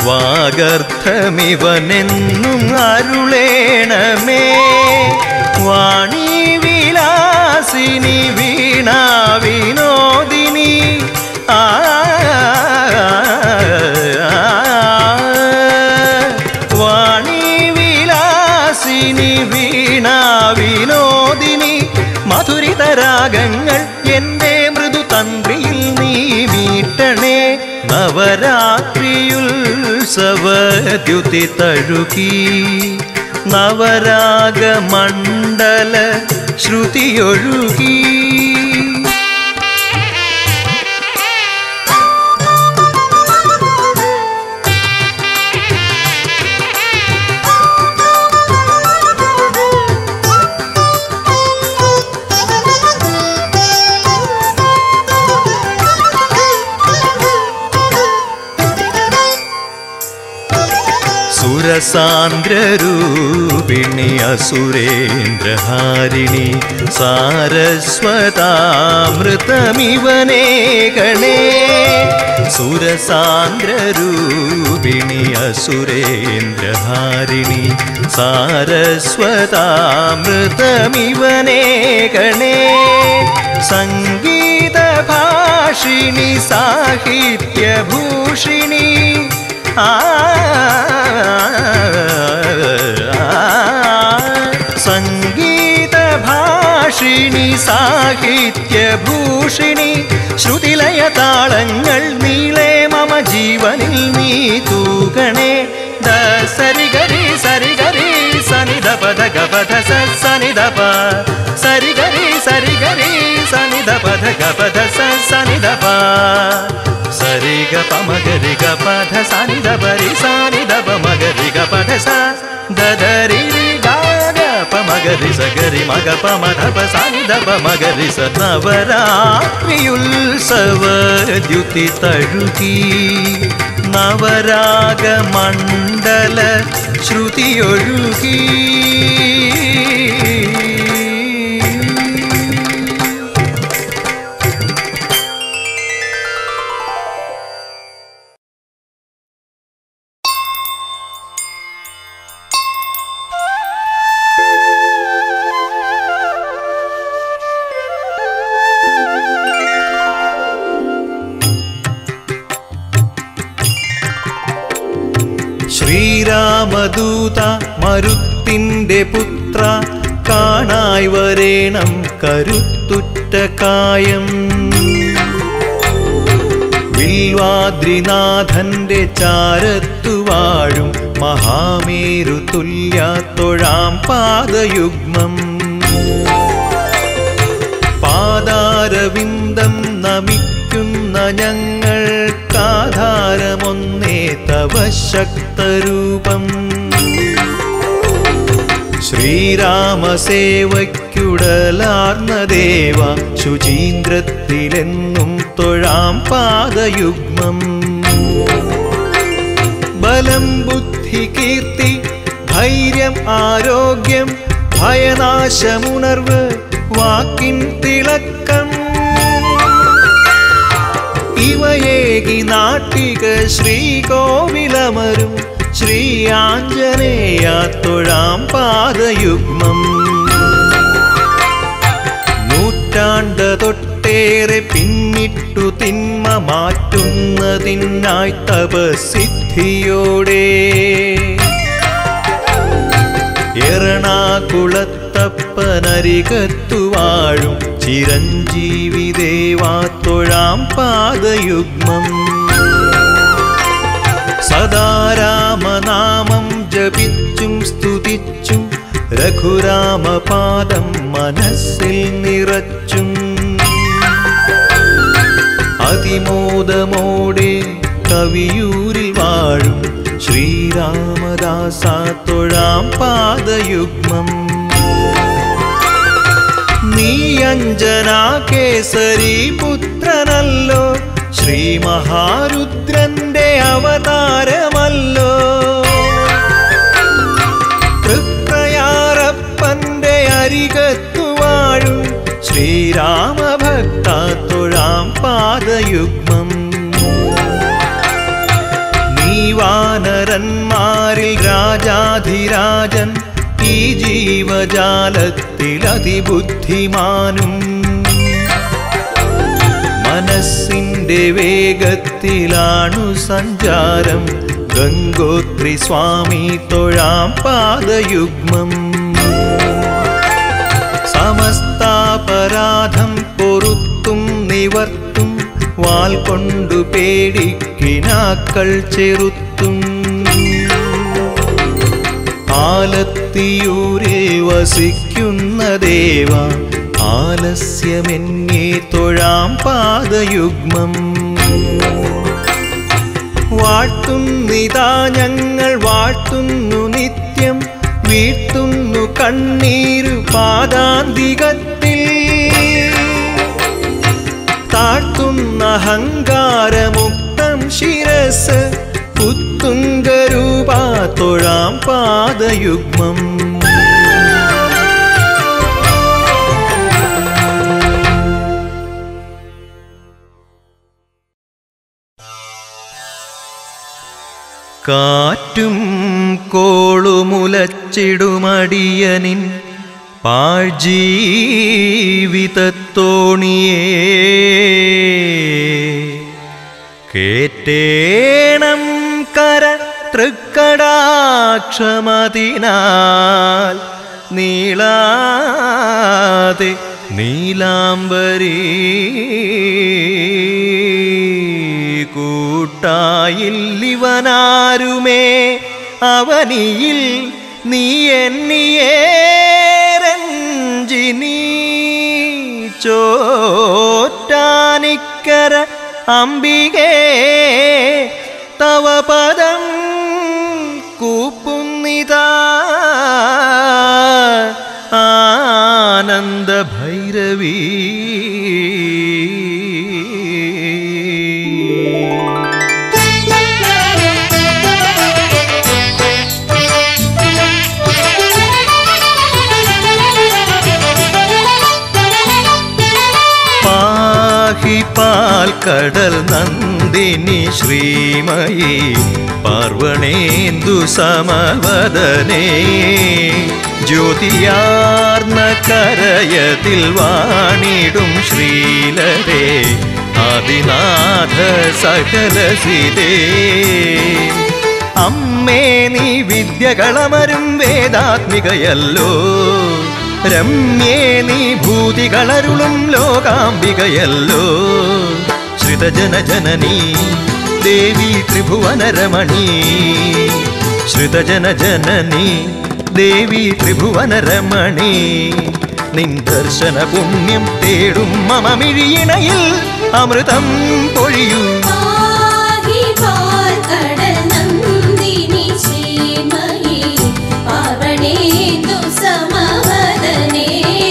വാഗർത്ഥമിവനെന്നും അരുളേണമേ വാണി വിലാസിനി വീണാ വിനോദിനി ആ വാണി വിലാസിനി വീണാ വിനോദിനി മധുരിതരാഗങ്ങൾ എൻ്റെ മൃദുതന്ത്രിയിൽ നീ മീട്ടണേ നവരാത്രിയുത്സവദ്യുതി തഴുകി നവരാഗമണ്ഡല ശ്രുതിയൊഴുകി സുരസാന്ദ്രരൂപിണി അസുരേന്ദ്രഹാരിണി സാരസ്വതാമൃതമിവനേ ഗണേ സുരസാന്ദ്രരൂപിണി അസുരേന്ദ്രഹാരിണി സാരസ്വതാമൃതമിവനേ ഗണേ സംഗീതഭാഷിണി സാഹിത്യഭൂഷിണി ആ സംഗീതഭാഷിണി സാഹിത്യഭൂഷിണി ശ്രുതിലയ താളങ്ങൾ നീളെ മമ ജീവനിൽ നീ തൂകണേ ದ ಸರಿ ಗರಿ ಸರಿ ಗರಿ ಸನಿ ದ ಪದ ಗ ಪದ ಸ ಸನಿ ದ ಪ ಸರಿ ಗರಿ ಸರಿ ಗರಿ ಸನಿ ದ ಪದ ಗ ಪದ ಸ ಸನಿ ದ ಪ ಸರಿ ಗ ಪ ಮ ಗರಿ ಗ ಪದ ಸನಿ ದ ಬರಿ ಸನಿ ದ ಪ ಮ ಗರಿ ಗ ಪದ ಸ ದ ದ ರಿ ರಿ ಗ ಗ ಪ ಮ ಗರಿ ಸ ಗರಿ ಮ ಗ ಪ ಮ ಧ ಪ ಸನಿ ದ ಪ ಮ ಗರಿ ಸ നവരാത്രിയുത്സവ ദ്യുതി തഴുകി നവരാഗ മണ്ഡല ശ്രുതിയൊഴുകി ശ്രീരാമദൂത മരുത്തിൻ്റെ പുത്ര കാണായി വരേണം കരുത്തുറ്റ കായം വിൽവാദ്രിനാഥന്റെ ചാരത്തു വാഴും മഹാമേരു തുല്യാത്തൊഴാം പാദയുഗ്മം പാദാരവിന്ദം നമിക്കുന്ന ഞങ്ങൾക്കാധാരമൊന്നേ തവ ശക്തരൂപം ശ്രീരാമസേവയ്ക്കുടലാർന്ന ദേവ ശുചീന്ദ്രത്തിലെന്നും തൊഴാം പാദയുഗ്മം ബലം ബുദ്ധി കീർത്തി ധൈര്യം ആരോഗ്യം ഭയനാശമുണർവ് വാക്കിൻ തിളക്കം ഇവയേകി നാട്ടിക ശ്രീകോവിലമരും ശ്രീ ആഞ്ജനേയ തൊഴാം പാദയുഗ്മം നൂറ്റാണ്ട് തൊട്ടേറെ പിന്നിട്ടു തിന്മ മാറ്റുന്നതിനായി തപസിദ്ധിയോടെ എറണാകുളത്തപ്പനരികത്തു വാഴും ചിരഞ്ജീവി ദേവാത്തൊഴാം പാദയുഗ്മം സദാരാമനാമം ജപിച്ചും സ്തുതിച്ചും രഘുരാമപാദം മനസ്സിൽ നിറച്ചും അതിമോദമോടെ കവിയൂരിൽ വാഴും ശ്രീരാമദാസ തൊഴാം പാദയുഗ്മം നീ അഞ്ജനാ കേസരി പുത്രനല്ലോ ശ്രീ മഹാരുദ്രന്റെ അവതാരമല്ലോ തൃപ്രയാറപ്പന്റെ അരികത്തു വാഴും ശ്രീരാമഭക്ത തൊഴാം പാദയുഗ്മം നീ വാനരന്മാരിൽ രാജാധിരാജൻ ഈ ജീവജാലത്തിൽ അതിബുദ്ധിമാനും മനസ്സിന്റെ വേഗത്തിലാണു സഞ്ചാരം ഗംഗോത്രി സ്വാമി തൊഴാം പാദയുഗ്മം സമസ്താപരാധം പൊറുത്തും നിവർത്തും വാൽ കൊണ്ടു പേടിക്കിനാക്കൾ ചെറുത്തും ആലത്തിയൂരിൽ വസിക്കുന്ന ദേവ ആലസ്യമെന്നേ തൊഴാം പാദയുഗ്മം വാഴ്ത്തുന്നിതാ ഞങ്ങൾ വാഴ്ത്തുന്നു നിത്യം വീഴ്ത്തുന്നു കണ്ണീരു പാദാന്തികത്തിൽ താഴ്ത്തുന്ന അഹങ്കാരമുക്തം ശിരസ് പുത്തുംഗരൂപ തൊഴാം പാദയുഗ്മം കാറ്റും കോളുമുലച്ചിടുമടിയനിൻ പാഴ്ജീവിതത്തോണിയേ കേറ്റേണം കര തൃക്കടാക്ഷമതിനാൽ നീളാതെ നീലാംബരീ കൂട്ടായില്ലിവനാരുമേ അവനിയിൽ നീ എന്നിയേ രഞ്ജിനി ചോറ്റാനിക്കര അംബികേ തവ പദം കൂപ്പുന്നിതാ ആനന്ദ ഭൈരവീ പാഹി പാൽക്കടൽ നന്ദിനി ശ്രീമയി പാർവണേന്ദു സമവദനേ ജ്യോതിയാർന്ന കരയതിൽ വാണിടും ശ്രീലരേ ആദിനാഥ സകലസിതേ അമ്മേ നീ വിദ്യകളമരും വേദാത്മികയല്ലോ രമ്യേ നീ ഭൂതികളരുളും ലോകാംബികയല്ലോ ശ്രിതജന ജനനീ ദേവി ത്രിഭുവനരമണി ശ്രിതജന ജനനി ദേവി ത്രിഭുവനരമണി നിൻ ദർശന പുണ്യം തേടും മമ മിഴിയിണയിൽ അമൃതം പൊഴിയൂ പാഹി പാൽക്കടൽ നന്ദിനി ശ്രീമയി പാർവണേന്ദു സമവദനേ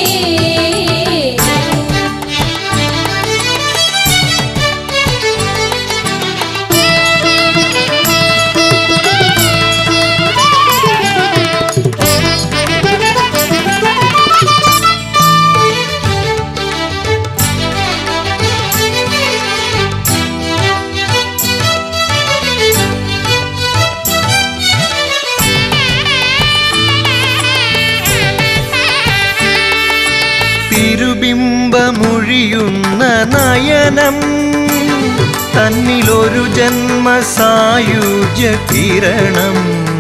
തിരുബിംബമൊഴിയുന്ന നയനം തന്നിലൊരു ജന്മസായുജ്യ കിരണം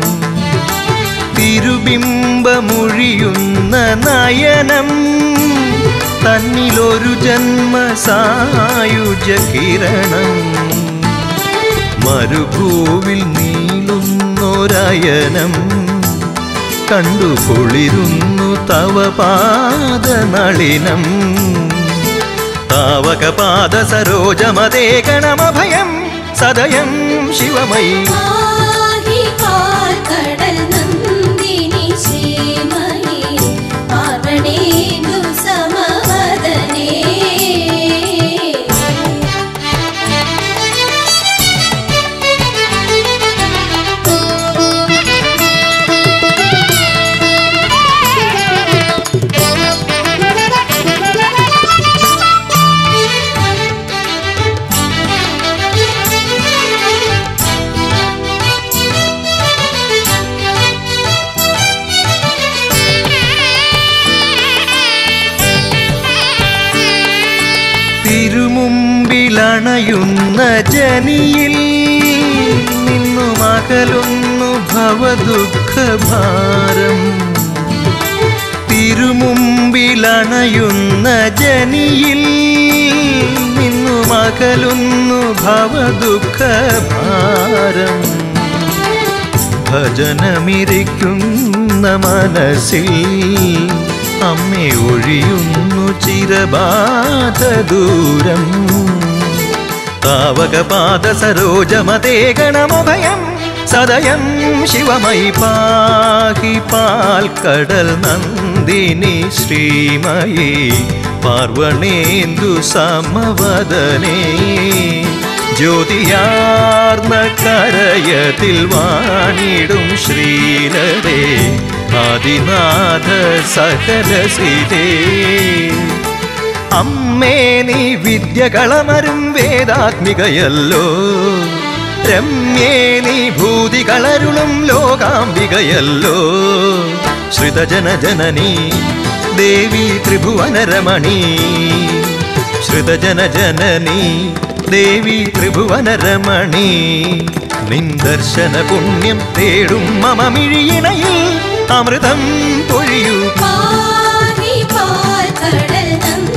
തിരുബിംബമൊഴിയുന്ന നയനം തന്നിലൊരു ജന്മസായുജ്യ കിരണം മരുഭൂവിൽ നീളുന്നൊരയനം കണ്ടു കുളിരുന്നു തവ പാദനളിനം താവക പാദ സരോജമതേ ഗണമഭയം സദയം ശിവമയി പാഹി പാൽക്കടൽ നന്ദിനി ശ്രീമയി പാർവണേന്ദു സമവദനേ തിരുമുമ്പിലണയുന്ന ജനിയിൽ നിന്നു മകലൊന്നു ഭവദുഃഖഭാരം തിരുമുമ്പിലണയുന്ന ജനിയിൽ നിന്നു മകലൊന്നു ഭവദുഃഖഭാരം ഭജനമിരിക്കുന്ന മനസ്സിൽ അമ്മേ ഒഴിയുന്നു ചിരബാധ ദൂരം താവകപാദ സരോജമതേ ഗണമഭയം സദയം ശിവമയി പാഹി പാൽക്കടൽ നന്ദിനി ശ്രീമയി പാർവണേന്ദു സമവദനേ ജ്യോതിയാർന്ന കരയത്തിൽ വാണിടും ശ്രീലരേ ആദിനാഥ സകലസിതേ അമ്മേ നീ വിദ്യകളമരും വേദാത്മികയല്ലോ രമ്യേ നീ ഭൂതികളരുളും ലോകാംബികയല്ലോ ശ്രിതജന ജനനി ദേവി ത്രിഭുവനരമണി ശ്രിതജന ജനനി ദേവി ത്രിഭുവനരമണി നിൻ ദർശന പുണ്യം തേടും മമ മിഴിയിണയിൽ അമൃതം പൊഴിയൂ പാഹി പാൽക്കടൽ നന്ദിനി